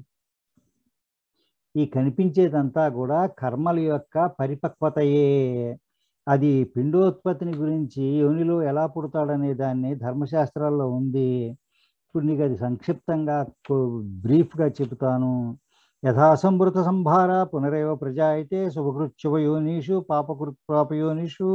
ఈ కనిపించేదంతా కూడా కర్మల యొక్క పరిపక్వతయే అది పిండోత్పత్తిని గురించి యోనిలో ఎలా పుడతాడనే దాన్ని ధర్మశాస్త్రాల్లో ఉంది ఇప్పుడు నీకు అది సంక్షిప్తంగా కు- బ్రీఫ్గా చెబుతాను యథాసంభృత సంభార పునరేవ ప్రజాయితే శుభకృత్యుభయోనిషు పాపకృ పాపయోనిషు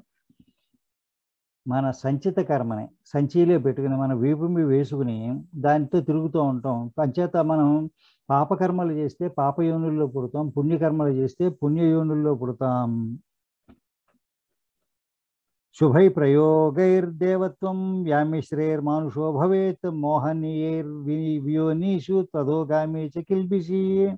మన సంచిత కర్మని సంచిలో పెట్టుకుని మన వీపు మీద వేసుకుని దాంతో తిరుగుతూ ఉంటాం అంచేత మనం పాపకర్మలు చేస్తే పాపయోనుల్లో పుడతాం పుణ్యకర్మలు చేస్తే పుణ్యయోనుల్లో పుడతాం శుభై ప్రయోగైర్దేవత్వం వ్యామిశ్రేర్మానుషో భవేత్ మోహనీయైర్వియోనీషు తదోగామి చ కిల్బిషి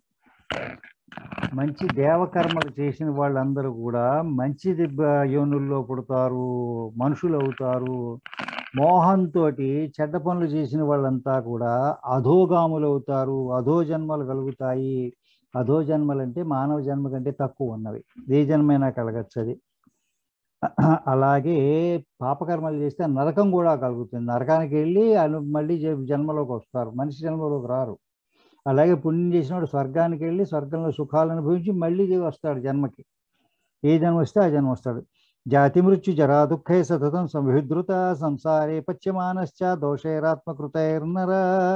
మంచి దేవకర్మలు చేసిన వాళ్ళందరూ కూడా మంచి దిబ్బ- యోనుల్లో పుడతారు మనుషులు అవుతారు మోహంతో చెడ్డ పనులు చేసిన వాళ్ళంతా కూడా అధోగాములు అవుతారు అధో జన్మలు కలుగుతాయి అధో జన్మలు అంటే మానవ జన్మ కంటే తక్కువ ఉన్నవి ఏ జన్మైనా కలగచ్చు అది అలాగే పాపకర్మలు చేస్తే నరకం కూడా కలుగుతుంది నరకానికి వెళ్ళి అను మళ్ళీ జ- జన్మలోకి వస్తారు మనిషి జన్మలోకి రారు అలాగే పుణ్యం చేసినవాడు స్వర్గానికి వెళ్ళి స్వర్గంలో సుఖాలు అనుభవించి మళ్ళీ వస్తాడు జన్మకి ఏ జన్మ వస్తే ఆ జన్మ వస్తాడు జాతి మృత్యు జరా దుఃఖే సతతం సంవిధృత సంసారే పశ్యమానశ్చ దోషైరాత్మకృతైర్నర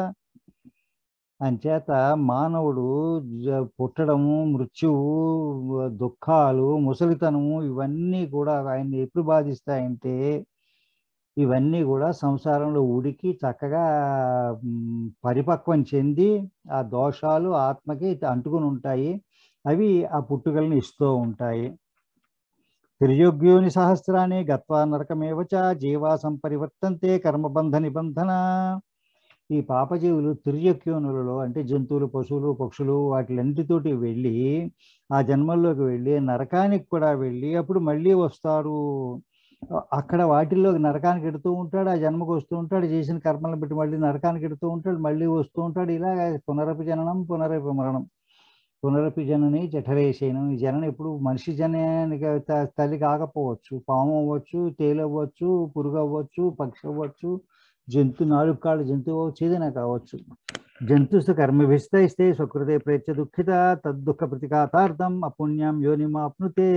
అంచేత మానవుడు జ- పుట్టడము మృత్యువు దుఃఖాలు ముసలితనము ఇవన్నీ కూడా ఆయన్ని ఎప్పుడు బాధిస్తాయంటే ఇవన్నీ కూడా సంసారంలో ఉడికి చక్కగా మ్, పరిపక్వం చెంది ఆ దోషాలు ఆత్మకి అంటుకుని ఉంటాయి అవి ఆ పుట్టుకల్ని ఇస్తూ ఉంటాయి త్రియోగ్యోని సహస్రాన్ని గత్వా నరకమేవచ జీవా సంపరివర్తంతే కర్మబంధ నిబంధన ఈ పాపజీవులు తిర్యక్యోనులలో అంటే జంతువులు పశువులు పక్షులు వాటిలన్నిటితోటి వెళ్ళి ఆ జన్మల్లోకి వెళ్ళి నరకానికి కూడా వెళ్ళి అప్పుడు మళ్ళీ వస్తారు అక్కడ వాటిల్లో నరకానికి ఎడుతూ ఉంటాడు ఆ జన్మకు వస్తూ ఉంటాడు చేసిన కర్మలను బట్టి మళ్ళీ నరకానికి ఎడుతూ ఉంటాడు మళ్ళీ వస్తూ ఉంటాడు ఇలా పునరపి జననం పునరపి మరణం పునరపి జనని జఠరేశయనం ఈ జననం ఎప్పుడు మనిషి జనానికి త- తల్లి కాకపోవచ్చు పాము అవ్వచ్చు తేలు అవ్వచ్చు పురుగు అవ్వచ్చు పక్షి అవ్వచ్చు జంతు నాలుగు కాళ్ళు జంతువు అవ్వచ్చు ఏదైనా కావచ్చు జంతుస్తు కర్మభిస్తైస్తే స్వకృతే ప్రేత్య దుఃఖిత తద్దుఃఖ ప్రతిఘాతార్థం అపుణ్యం యోనిమాప్నుతే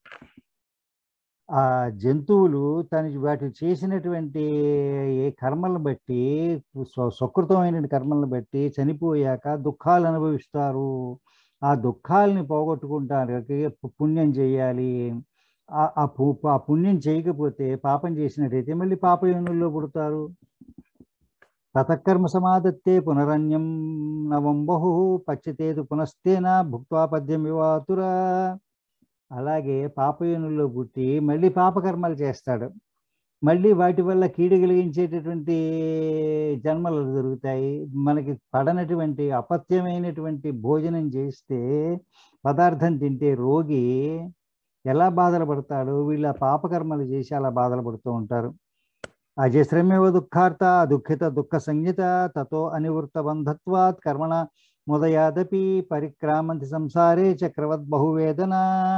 ఆ జంతువులు తన వాటి చేసినటువంటి ఏ కర్మలను బట్టి స్వ- సుకృతమైన కర్మలను బట్టి చనిపోయాక దుఃఖాలు అనుభవిస్తారు ఆ దుఃఖాలని పోగొట్టుకుంటారు పు- పుణ్యం చేయాలి ఆ- ఆ పు- ఆ పుణ్యం చేయకపోతే పాపం చేసినట్టయితే మళ్ళీ పాప యోనుల్లో పుడతారు తతకర్మ సమాదత్తే పునరన్యం నవం బహు పచ్చతేతు పునస్తేన భుక్వా పద్యం వివాతురా అలాగే పాపయోనుల్లో పుట్టి మళ్ళీ పాపకర్మలు చేస్తాడు మళ్ళీ వాటి వల్ల కీడు కలిగించేటటువంటి జన్మలు దొరుకుతాయి మనకి పడనటువంటి అపత్యమైనటువంటి భోజనం చేస్తే పదార్థం తింటే రోగి ఎలా బాధలు పడతాడు వీళ్ళ పాపకర్మలు చేసి అలా బాధలు పడుతూ ఉంటారు అజశ్రమేవ దుఃఖార్త దుఃఖిత దుఃఖ సంహిత తతో అనివృత్త బంధత్వాత్ కర్మణ ముదయాదపి పరిక్రామంతి సంసారే చక్రవత్ బహువేదన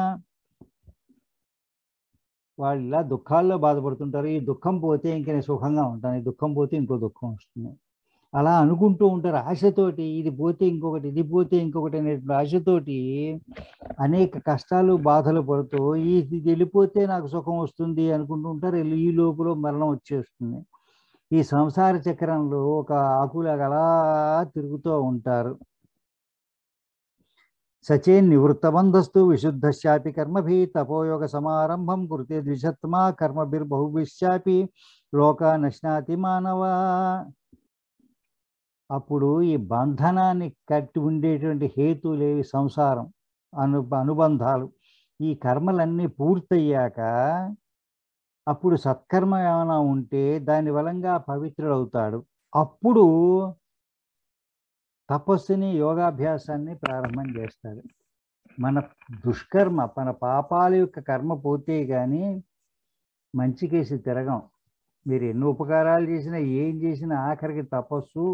వాళ్ళు ఇలా దుఃఖాల్లో బాధపడుతుంటారు ఈ దుఃఖం పోతే ఇంక నేను సుఖంగా ఉంటాను ఈ దుఃఖం పోతే ఇంకో దుఃఖం వస్తుంది అలా అనుకుంటూ ఉంటారు ఆశతోటి ఇది పోతే ఇంకొకటి ఇది పోతే ఇంకొకటి అనేటువంటి ఆశతోటి అనేక కష్టాలు బాధలు పడుతూ ఈ ఇది వెళ్ళిపోతే నాకు సుఖం వస్తుంది అనుకుంటూ ఉంటారు ఈ లోపల మరణం వచ్చేస్తుంది ఈ సంసార చక్రంలో ఒక ఆకులాగా అలా తిరుగుతూ ఉంటారు సచే నివృత్తబంధస్తు విశుద్ధశాపి కర్మభి తపోయోగ సమారంభం కృతే ద్విషత్మా కర్మభిర్బహుభిశ్చాపి లోక నశ్నాతి మానవ అప్పుడు ఈ బంధనాన్ని కట్టి ఉండేటువంటి హేతులేవి సంసారం అను అనుబంధాలు ఈ కర్మలన్నీ పూర్తయ్యాక అప్పుడు సత్కర్మ ఏమైనా ఉంటే దాని బలంగా పవిత్రుడవుతాడు అప్పుడు తపస్సుని యోగాభ్యాసాన్ని ప్రారంభం చేస్తాడు మన దుష్కర్మ మన పాపాల యొక్క కర్మ పోతే కానీ మంచి కేసి తిరగం మీరు ఎన్ని ఉపకారాలు చేసినా ఏం చేసినా ఆఖరికి తపస్సు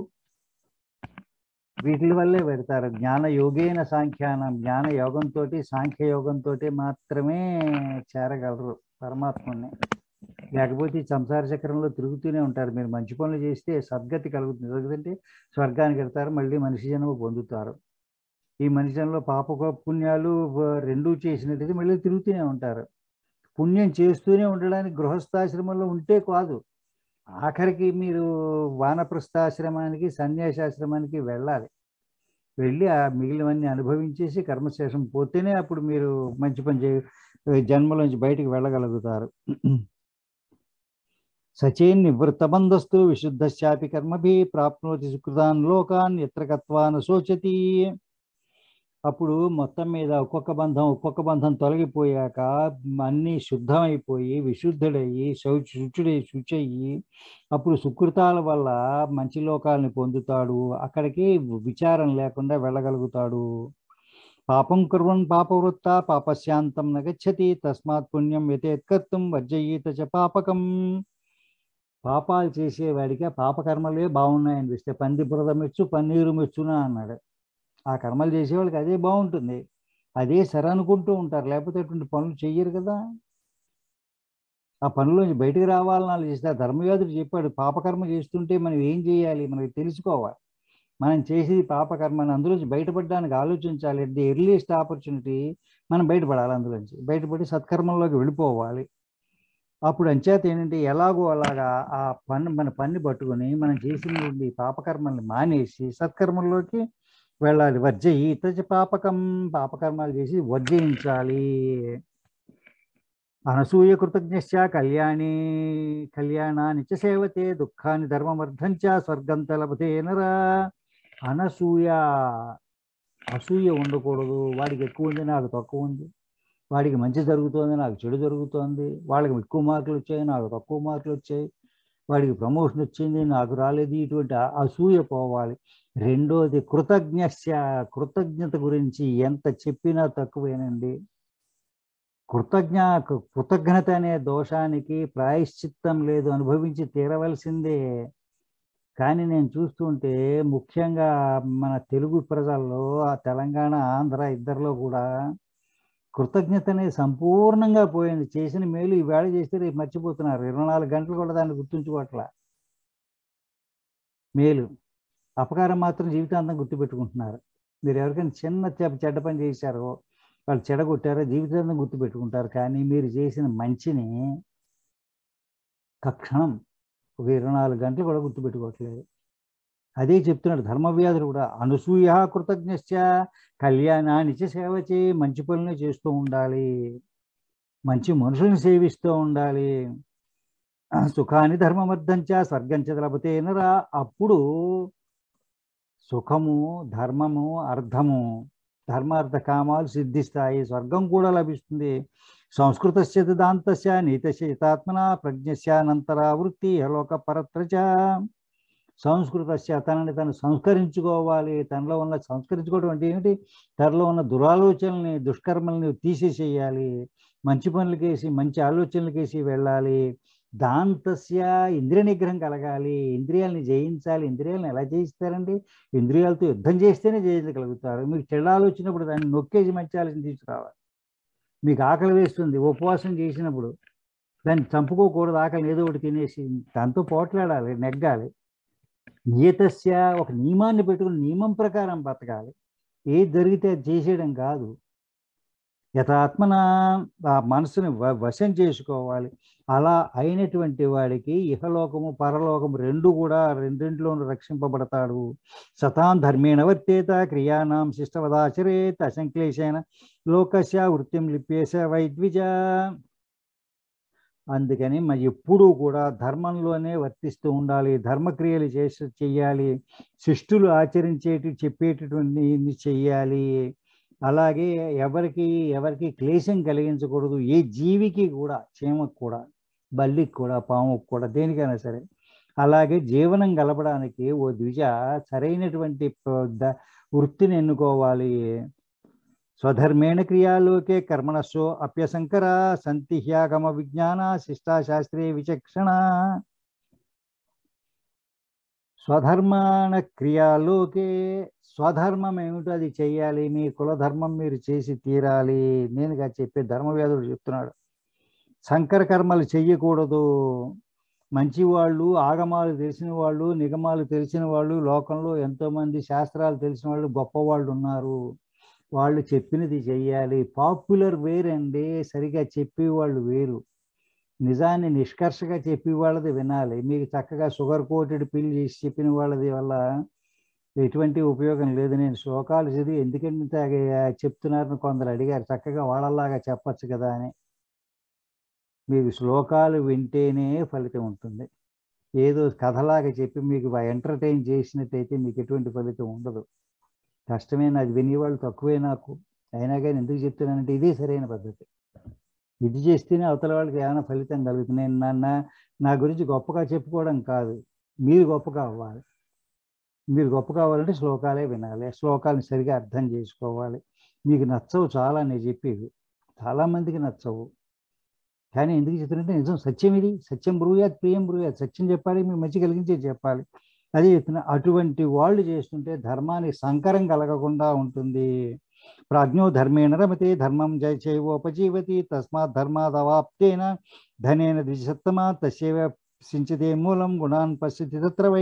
వీటి వల్లే పెడతారు జ్ఞాన యోగేన సాంఖ్యానం జ్ఞాన యోగంతో సాంఖ్య యోగంతో మాత్రమే చేరగలరు పరమాత్మని లేకపోతే ఈ సంసార చక్రంలో తిరుగుతూనే ఉంటారు మీరు మంచి పనులు చేస్తే సద్గతి కలుగుతుంది ఎందుకంటే స్వర్గానికి వెళ్తారు మళ్ళీ మనిషి జన్మ పొందుతారు ఈ మనిషి జన్మలో పాప పుణ్యాలు వ- రెండూ చేసినట్టయితే మళ్ళీ తిరుగుతూనే ఉంటారు పుణ్యం చేస్తూనే ఉండడానికి గృహస్థాశ్రమంలో ఉంటే కాదు ఆఖరికి మీరు వానప్రస్థాశ్రమానికి సన్యాసాశ్రమానికి వెళ్ళాలి వెళ్ళి ఆ మిగిలినవన్నీ అనుభవించేసి కర్మశేషం పోతేనే అప్పుడు మీరు మంచి పని చే జన్మలోంచి బయటికి వెళ్ళగలుగుతారు సచేన్ నివృత్తబంధస్తు విశుద్ధశాపి కర్మభి ప్రాప్నోతి సుకృతాన్ లోకాన్ ఎత్ర గత్వాన శోచతి అప్పుడు మొత్తం మీద ఒక్కొక్క బంధం ఒక్కొక్క బంధం తొలగిపోయాక అన్నీ శుద్ధమైపోయి విశుద్ధుడయ్యి శౌచ శుచుడై శుచయ్యి అప్పుడు సుకృతాల వల్ల మంచి లోకాలని పొందుతాడు అక్కడికి విచారం లేకుండా వెళ్ళగలుగుతాడు పాపం కుర్వన్ పాపవృత్త పాపశాంతం నగచ్చతి తస్మాత్ పుణ్యం యథేత్కర్తం వర్జయీత చ పాపకం పాపాలు చేసేవాడికి ఆ పాపకర్మలే బాగున్నాయనిపిస్తే పంది బురద మెచ్చు పన్నీరు మెచ్చునా అన్నాడు ఆ కర్మలు చేసేవాళ్ళకి అదే బాగుంటుంది అదే సరే అనుకుంటూ ఉంటారు లేకపోతే అటువంటి పనులు చెయ్యరు కదా ఆ పనులోంచి బయటకు రావాలని ఆలోచిస్తే ఆ ధర్మవ్యాధుడు చెప్పాడు పాపకర్మ చేస్తుంటే మనం ఏం చేయాలి మనకి తెలుసుకోవాలి మనం చేసేది పాపకర్మ అని అందులోంచి బయటపడడానికి ఆలోచించాలి అట్ ది ఎర్లియస్ట్ ఆపర్చునిటీ మనం బయటపడాలి అందులోంచి బయటపడి సత్కర్మంలోకి వెళ్ళిపోవాలి అప్పుడు అంచేత ఏంటంటే ఎలాగో అలాగా ఆ పన్ను మన పన్ని పట్టుకొని మనం చేసిన పాపకర్మల్ని మానేసి సత్కర్మంలోకి వెళ్ళాలి వర్జయి ఇతచ పాపకం పాపకర్మాలు చేసి వర్జయించాలి అనసూయ కృతజ్ఞశ్చ కళ్యాణి కళ్యాణాన్ని చ సేవతే దుఃఖాన్ని ధర్మమర్థం చ స్వర్గం తలపతే నరా అనసూయ అసూయ ఉండకూడదు వాడికి ఎక్కువ ఉంది నాకు తక్కువ ఉంది వాడికి మంచి జరుగుతోంది నాకు చెడు జరుగుతోంది వాళ్ళకి ఎక్కువ మార్కులు వచ్చాయి నాకు తక్కువ మార్కులు వచ్చాయి వాడికి ప్రమోషన్ వచ్చింది నాకు రాలేదు ఇటువంటి అ- అసూయ పోవాలి రెండోది కృతజ్ఞస్య కృతజ్ఞత గురించి ఎంత చెప్పినా తక్కువేనండి కృతజ్ఞ కృతజ్ఞత అనే దోషానికి ప్రాయశ్చిత్తం లేదు అనుభవించి తీరవలసిందే కానీ నేను చూస్తుంటే ముఖ్యంగా మన తెలుగు ప్రజల్లో ఆ తెలంగాణ ఆంధ్ర ఇద్దరిలో కూడా కృతజ్ఞత అనేది సంపూర్ణంగా పోయింది చేసిన మేలు ఈవేళ చేస్తే రేపు మర్చిపోతున్నారు ఇరవై నాలుగు గంటలు కూడా దాన్ని గుర్తుంచుకోవట్లా మేలు అపకారం మాత్రం జీవితాంతం గుర్తుపెట్టుకుంటున్నారు మీరు ఎవరికైనా చిన్న చె- చెడ్డ పని చేశారో వాళ్ళు చెడగొట్టారో జీవితాంతం గుర్తుపెట్టుకుంటారు కానీ మీరు చేసిన మంచిని తక్షణం ఒక ఇరవై నాలుగు గంటలు కూడా గుర్తుపెట్టుకోవట్లేదు అదే చెప్తున్నాడు ధర్మవ్యాధుడు కూడా అనసూయ కృతజ్ఞశ్చ కళ్యాణానికి సేవ చేయి మంచి పనులు చేస్తూ ఉండాలి మంచి మనుషుల్ని సేవిస్తూ ఉండాలి ఆ సుఖాన్ని ధర్మమర్థంచ స్వర్గంచ లభతేనరా అప్పుడు సుఖము ధర్మము అర్థము ధర్మార్థ కామాలు సిద్ధిస్తాయి స్వర్గం కూడా లభిస్తుంది సంస్కృతస్య దాంతస్య నీతస్య హితాత్మన ప్రజ్ఞస్యానంతరా వృత్తి లోక పరత్రచ సంస్కృతస్య తనని తను సంస్కరించుకోవాలి తనలో ఉన్న సంస్కరించుకోవడం అంటే ఏమిటి తనలో ఉన్న దురాలోచనల్ని దుష్కర్మల్ని తీసేసేయాలి మంచి పనులకేసి మంచి ఆలోచనలకేసి వెళ్ళాలి దాంతస్య ఇంద్రియ నిగ్రహం కలగాలి ఇంద్రియాలని జయించాలి ఇంద్రియాలను ఎలా జయిస్తారండి ఇంద్రియాలతో యుద్ధం చేస్తేనే జయించగలుగుతారు మీకు చెడాలు వచ్చినప్పుడు దాన్ని నొక్కేసి మంచి ఆలోచన తీసుకురావాలి మీకు ఆకలి వేస్తుంది ఉపవాసం చేసినప్పుడు దాన్ని చంపుకోకూడదు ఆకలి ఏదో ఒకటి తినేసి దాంతో పోట్లాడాలి నెగ్గాలి నియతస్య ఒక నియమాన్ని పెట్టుకుని నియమం ప్రకారం బతకాలి ఏది జరిగితే అది చేసేయడం కాదు యథాత్మన ఆ మనసుని వ- వశం చేసుకోవాలి అలా అయినటువంటి వాడికి ఇహలోకము పరలోకము రెండు కూడా రెండింటిలోనూ రక్షింపబడతాడు సతాం ధర్మేణ వర్తేత క్రియానాం శిష్టవదాచరేత్ అసంక్లేశేన లోకస్య వృత్తిం లిప్యేశ వైద్విజ అందుకని మరి ఎప్పుడూ కూడా ధర్మంలోనే వర్తిస్తూ ఉండాలి ధర్మక్రియలు చేసి చెయ్యాలి శిష్టులు ఆచరించేటి చెప్పేటటువంటి చెయ్యాలి అలాగే ఎవరికి ఎవరికి క్లేశం కలిగించకూడదు ఏ జీవికి కూడా చీమకు కూడా బల్లికి కూడా పాముకు కూడా దేనికైనా సరే అలాగే జీవనం గలపడానికి ఓ ద్విజ సరైనటువంటి ప- ద- వృత్తిని ఎన్నుకోవాలి స్వధర్మేణ క్రియాలోకే కర్మణస్సు అప్యసంకర సంతి హ్యాగమ విజ్ఞాన శిష్టాశాస్త్రే విచక్షణ స్వధర్మాన క్రియాలోకే స్వధర్మం ఏమిటో అది చెయ్యాలి మీ కులధర్మం మీరు చేసి తీరాలి నేనుగా చెప్పే ధర్మవ్యాధుడు చెప్తున్నాడు సంకర కర్మలు చెయ్యకూడదు మంచి వాళ్ళు ఆగమాలు తెలిసిన వాళ్ళు నిగమాలు తెలిసిన వాళ్ళు లోకంలో ఎంతోమంది శాస్త్రాలు తెలిసిన వాళ్ళు గొప్ప వాళ్ళు ఉన్నారు వాళ్ళు చెప్పినది చెయ్యాలి పాపులర్ వేరండి సరిగా చెప్పేవాళ్ళు వేరు నిజాన్ని నిష్కర్షగా చెప్పి వాళ్ళది వినాలి మీకు చక్కగా షుగర్ కోటెడ్ పిల్లి చేసి చెప్పిన వాళ్ళది వల్ల ఎటువంటి ఉపయోగం లేదు నేను శ్లోకాలు చదివి ఎందుకంటే చెప్తున్నారని కొందరు అడిగారు చక్కగా వాళ్ళలాగా చెప్పచ్చు కదా అని మీకు శ్లోకాలు వింటేనే ఫలితం ఉంటుంది ఏదో కథలాగా చెప్పి మీకు ఎంటర్టైన్ చేసినట్టయితే మీకు ఎటువంటి ఫలితం ఉండదు కష్టమే నాకు వినేవాళ్ళు తక్కువే నాకు అయినా కానీ ఎందుకు చెప్తున్నానంటే ఇదే సరైన పద్ధతి ఇది చేస్తేనే అవతల వాళ్ళకి ఏమైనా ఫలితం కలుగుతుంది నేను నా నా- నా గురించి గొప్పగా చెప్పుకోవడం కాదు మీరు గొప్పగా అవ్వాలి మీరు గొప్ప కావాలంటే శ్లోకాలే వినాలి ఆ శ్లోకాలను సరిగా అర్థం చేసుకోవాలి మీకు నచ్చవు చాలా నేను చెప్పేవి చాలామందికి నచ్చవు కానీ ఎందుకు చెప్తున్నట్టే నిజం సత్యం ఇది సత్యం బ్రూయాత్ ప్రియం బ్రూయాత్ సత్యం చెప్పాలి మీరు మంచి కలిగించే చెప్పాలి అదే చెప్తున్నా అటువంటి వాళ్ళు చేస్తుంటే ధర్మానికి సంకరం కలగకుండా ఉంటుంది ప్రాజ్ఞో ధర్మేణ రమతే ధర్మం జయ చైవోపజీవతి తస్మాత్ ధర్మాదవాప్తేన ధనేన ద్విజసత్తమా తస్యవ సించతే మూలం గుణాన్ పశ్యతి తత్ర వై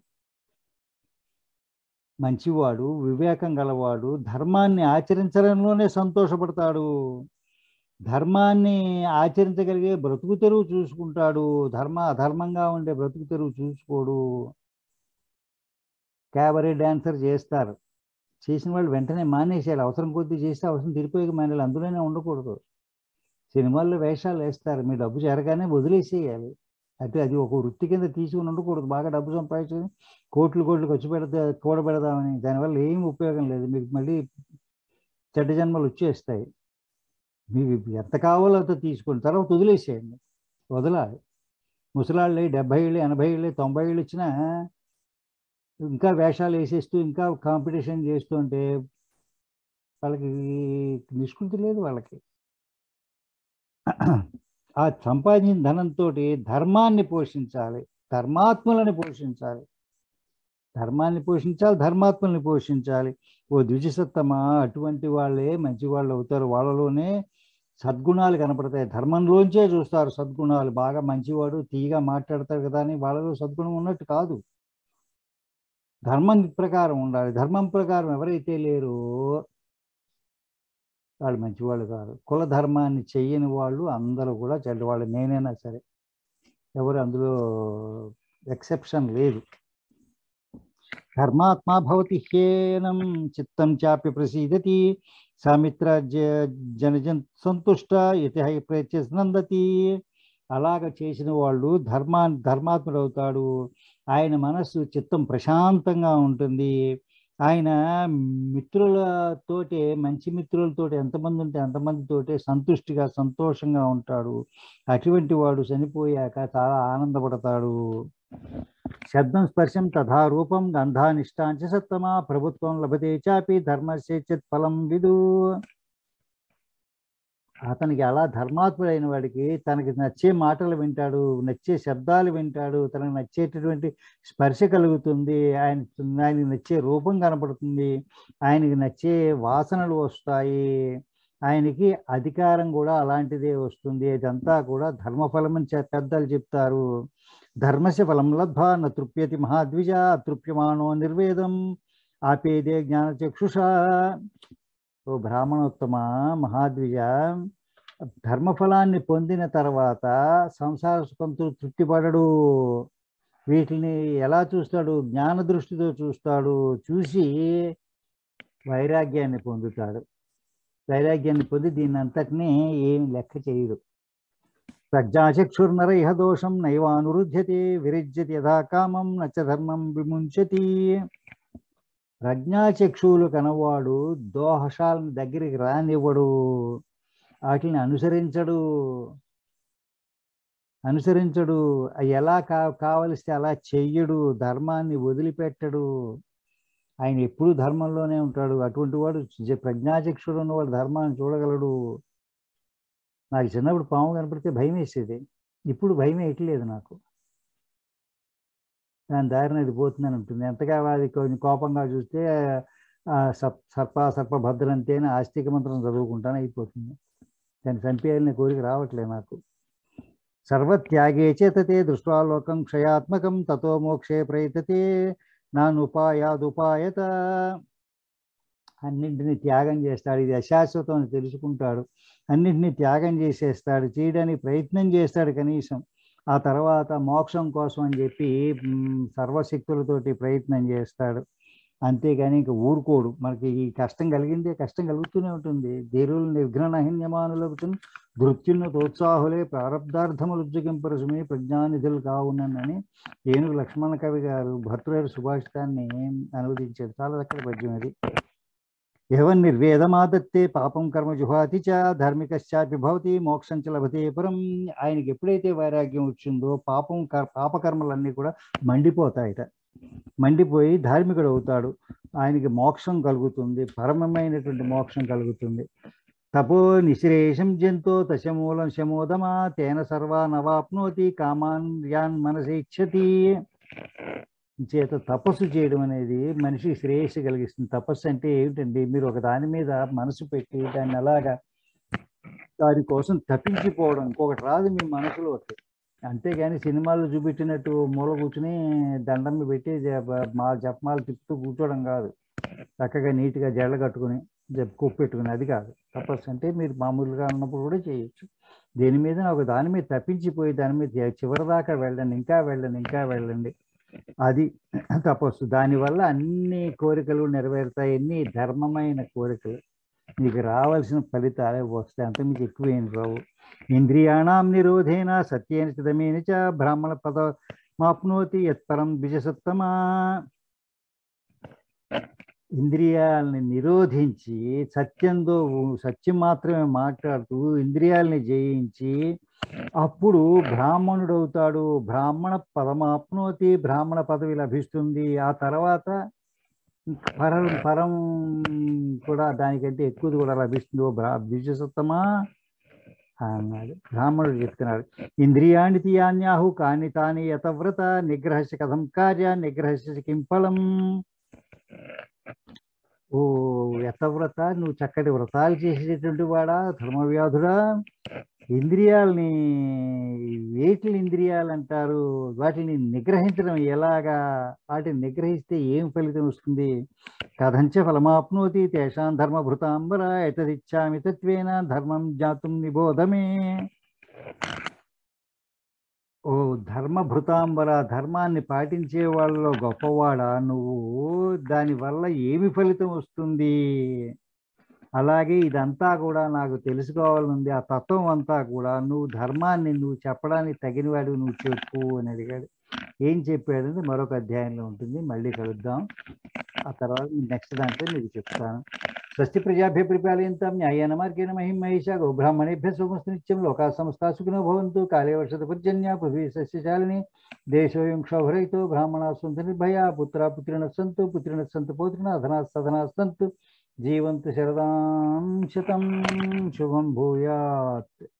మంచివాడు వివేకం గలవాడు ధర్మాన్ని ఆచరించడంలోనే సంతోషపడతాడు ధర్మాన్ని ఆచరించగలిగే బ్రతుకు తెరువు చూసుకుంటాడు ధర్మ అధర్మంగా ఉండే బ్రతుకు తెరువు చూసుకోడు క్యాబరే డాన్సర్ చేస్తారు చేసిన వాళ్ళు వెంటనే మానేసేయాలి అవసరం కొద్దీ చేస్తే అవసరం తీరిపోయి మానేయాలి అందులోనే ఉండకూడదు సినిమాల్లో వేషాలు వేస్తారు మీ డబ్బు చేరగానే వదిలేసేయాలి అంటే అది ఒక వృత్తి కింద తీసుకుని ఉండకూడదు బాగా డబ్బు సంపాదించుకుని కోట్లు కోట్లు ఖర్చు పెడతా కూడబెడదామని దానివల్ల ఏం ఉపయోగం లేదు మీకు మళ్ళీ చెడ్డ జన్మలు వచ్చేస్తాయి మీకు ఎంత కావాలో అంత తీసుకోండి తర్వాత వదిలేసేయండి వదలాలి ముసలాళ్ళు డెబ్బై ఏళ్ళు ఎనభై ఏళ్ళు తొంభై ఏళ్ళు వచ్చినా ఇంకా వేషాలు వేసేస్తూ ఇంకా కాంపిటీషన్ చేస్తూ ఉంటే వాళ్ళకి నిష్కృతి లేదు వాళ్ళకి ఆ సంపాదించిన ధనంతో ధర్మాన్ని పోషించాలి ధర్మాత్మలను పోషించాలి ధర్మాన్ని పోషించాలి ధర్మాత్మల్ని పోషించాలి ఓ ద్విజసత్తమ అటువంటి వాళ్ళే మంచి వాళ్ళు అవుతారు వాళ్ళలోనే సద్గుణాలు కనపడతాయి ధర్మంలోంచే చూస్తారు సద్గుణాలు బాగా మంచివాడు తీయగా మాట్లాడతాడు కదా అని వాళ్ళలో సద్గుణం ఉన్నట్టు కాదు ధర్మం ప్రకారం ఉండాలి ధర్మం ప్రకారం ఎవరైతే లేరో వాళ్ళు మంచివాళ్ళు కాదు కుల ధర్మాన్ని చెయ్యని వాళ్ళు అందరూ కూడా చెడ్డవాళ్ళు నేనైనా సరే ఎవరు అందులో ఎక్సెప్షన్ లేదు ధర్మాత్మా భవతి హ్యేనం చిత్తం చాపి ప్రసీదతి సామిత్ర జనజన్ సంతుష్ట ఇతి ప్రత్యనందతి అలాగ చేసిన వాళ్ళు ధర్మా ధర్మాత్ముడు అవుతాడు ఆయన మనస్సు చిత్తం ప్రశాంతంగా ఉంటుంది ఆయన మిత్రులతోటే మంచి మిత్రులతోటి ఎంతమంది ఉంటే అంతమందితోటే సంతుష్టిగా సంతోషంగా ఉంటాడు అటువంటి వాడు చనిపోయాక చాలా ఆనందపడతాడు శబ్దం స్పర్శం తథా రూపం గంధానిష్టాంచ సత్తమా ప్రభుత్వం లభతే చాపి ధర్మస్య చిత్ ఫలం విదు అతనికి అలా ధర్మాత్ముడైన వాడికి తనకి నచ్చే మాటలు వింటాడు నచ్చే శబ్దాలు వింటాడు తనకు నచ్చేటటువంటి స్పర్శ కలుగుతుంది ఆయన ఆయనకి నచ్చే రూపం కనపడుతుంది ఆయనకి నచ్చే వాసనలు వస్తాయి ఆయనకి అధికారం కూడా అలాంటిదే వస్తుంది ఇదంతా కూడా ధర్మఫలం అని చె- పెద్దలు చెప్తారు ధర్మస్య ఫలం లబ్ధ న తృప్యతి మహాద్విజ తృప్యమానో నిర్వేదం ఆపేదే జ్ఞానచక్షుష ఓ బ్రాహ్మణోత్తమ మహాద్విజ ధర్మఫలాన్ని పొందిన తర్వాత సంసార సుఖంతో తృప్తిపడడు వీటిని ఎలా చూస్తాడు జ్ఞాన దృష్టితో చూస్తాడు చూసి వైరాగ్యాన్ని పొందుతాడు వైరాగ్యాన్ని పొంది దీన్ని అంతటినీ ఏం లెక్క చేయడు ప్రజ్ఞాచక్షుర్నర ఇహ దోషం నైవానురుధ్యతే విరిజ్యతి యథా కామం నచ ధర్మం విముంచతి ప్రజ్ఞాచక్షువులు కనవాడు దోషాలను దగ్గరికి రానివ్వడు వాటిని అనుసరించడు అనుసరించడు అవి ఎలా కా కావలిస్తే అలా చెయ్యడు ధర్మాన్ని వదిలిపెట్టడు ఆయన ఎప్పుడూ ధర్మంలోనే ఉంటాడు అటువంటి వాడు జ- ప్రజ్ఞాచక్షుడు ఉన్నవాడు ధర్మాన్ని చూడగలడు నాకు చిన్నప్పుడు పాము కనపడితే భయం వేసేది ఇప్పుడు భయం వేయట్లేదు నాకు దాని దారిన అది పోతుందని ఉంటుంది ఎంతగా అది కొంచెం కోపంగా చూస్తే ఆ, సప్ సర్ప సర్ప భద్రంతే అని ఆస్తిక మంత్రం చదువుకుంటాను అయిపోతుంది దాన్ని చంపేయాలనే కోరిక రావట్లే నాకు సర్వత్యాగే చేతతే దృష్ట్వా లోకం క్షయాత్మకం తతో మోక్షే ప్రయతతే నానుపాయాదుపాయత అన్నింటినీ త్యాగం చేస్తాడు ఇది అశాశ్వతం అని తెలుసుకుంటాడు అన్నింటినీ త్యాగం చేసేస్తాడు చేయడానికి ప్రయత్నం చేస్తాడు కనీసం ఆ తర్వాత మోక్షం కోసం అని చెప్పి మ్, సర్వశక్తులతోటి ప్రయత్నం చేస్తాడు అంతేగాని ఇంక ఊరుకోడు మనకి ఈ కష్టం కలిగిందే కష్టం కలుగుతూనే ఉంటుంది ధీరులు నిర్ఘ్నహీన్యమానులకు మృత్యున్న తోత్సాహులే ప్రారంధార్థములు ఉజ్జగింపరసుమి ప్రజ్ఞానిధులు కావునని ఏనుగు లక్ష్మణ కవి గారు భర్తృగారి సుభాషితాన్ని అనువదించారు చాలా చక్కటి పద్యం అది ఎవన్ నిర్వేదమాదత్తే పాపం కర్మ జుహాతి చ ధార్మికశ్చాపి భవతి మోక్షం చ లభతే పరం ఆయనకి ఎప్పుడైతే వైరాగ్యం వచ్చిందో పాపం కర్- పాపకర్మలన్నీ కూడా మండిపోతాయట మండిపోయి ధార్మికుడు అవుతాడు ఆయనకి మోక్షం కలుగుతుంది పరమమైనటువంటి మోక్షం కలుగుతుంది తపో నిశ్రేషం జంతో తశమూలం శమోదమా తేన సర్వా నవాప్నోతి కామాన్ యాన్ మనసిచ్చతి చేత తపస్సు చేయడం అనేది మనిషి శ్రేయస్సు కలిగిస్తుంది తపస్సు అంటే ఏమిటండి మీరు ఒక దాని మీద మనసు పెట్టి దాన్ని అలాగా దానికోసం తప్పించిపోవడం ఇంకొకటి రాదు మీ మనసులోకి అంతేగాని సినిమాల్లో చూపెట్టినట్టు మూల కూర్చుని దండం పెట్టి జప- మా జపమాలు తిప్పుతూ కూర్చోవడం కాదు చక్కగా నీట్గా జడలు కట్టుకుని జప్ కుప్పు పెట్టుకుని అది కాదు తపస్సు అంటే మీరు మామూలుగా ఉన్నప్పుడు కూడా చేయొచ్చు దేని మీద ఒక దాని మీద తప్పించిపోయి దాని మీద చివరి దాకా వెళ్ళండి ఇంకా వెళ్ళండి ఇంకా వెళ్ళండి అది తపస్సు దానివల్ల అన్ని కోరికలు నెరవేరుతాయి అన్ని ధర్మమైన కోరికలు మీకు రావాల్సిన ఫలితాలే వస్తాయి అంత మీకు ఎక్కువ ఏం రావు ఇంద్రియాణం నిరోధేన సత్యేన చిదమేన చ బ్రాహ్మణ పద మాప్నోతి యత్పరం ద్విజసత్తమా ఇంద్రియాలని నిరోధించి సత్యంతో సత్యం మాత్రమే మాట్లాడుతూ ఇంద్రియాలని జయించి అప్పుడు బ్రాహ్మణుడు అవుతాడు బ్రాహ్మణ పదమాప్నోతి బ్రాహ్మణ పదవి లభిస్తుంది ఆ తర్వాత పరం పరం కూడా దానికంటే ఎక్కువది కూడా లభిస్తుంది ఓ బ్రా ద్విజసత్తమా అన్నాడు బ్రాహ్మణుడు చెప్తున్నాడు ఇంద్రియాణి తీయాన్యాహు కాని తాని యతవ్రత నిగ్రహస్య కథం కార్య నిగ్రహస్య కిం ఫలం ఓ యతవ్రత నువ్వు చక్కటి వ్రతాలు చేసేటటువంటి వాడా ధర్మవ్యాధుడా ఇంద్రియాలని వేటిని ఇంద్రియాలు అంటారు వాటిని నిగ్రహించడం ఎలాగా వాటిని నిగ్రహిస్తే ఏం ఫలితం వస్తుంది కథంచ ఫలమాప్నోతి తేషాం ధర్మభృతాంబర ఎతదిచ్చామి తత్వేన ధర్మం జాతుం నిబోధమే ఓ ధర్మభృతాంబర ధర్మాన్ని పాటించే వాళ్ళలో గొప్పవాడా నువ్వు దానివల్ల ఏమి ఫలితం వస్తుంది అలాగే ఇదంతా కూడా నాకు తెలుసుకోవాలనుంది ఆ తత్వం అంతా కూడా నువ్వు ధర్మాన్ని నువ్వు చెప్పడానికి తగినవాడు నువ్వు చెప్పు అని అడిగాడు ఏం చెప్పాడని మరొక అధ్యాయంలో ఉంటుంది మళ్ళీ కలుద్దాం ఆ తర్వాత నెక్స్ట్ దాంట్లో మీకు చెప్తాను స్వస్తి ప్రజాభ్య పరిపాలయంతాం న్యాయేన మార్గేణ మహిం మహిష గోబ్రాహ్మణేభ్య సోమస్తు నిత్యం లోకా సమస్తా సుఖినో భవంతు కాలే వర్షత పర్జన్య పృథ్వీ సస్యశాలిని దేశోయం క్షోభరహితో బ్రాహ్మణా సంతు నిర్భయ పుత్రా పుత్రిణ సంతు పుత్రిణ సంతు పౌత్రిణ అధనా సధనా సంతు జీవంతు శరదాం శతం శుభం భూయాత్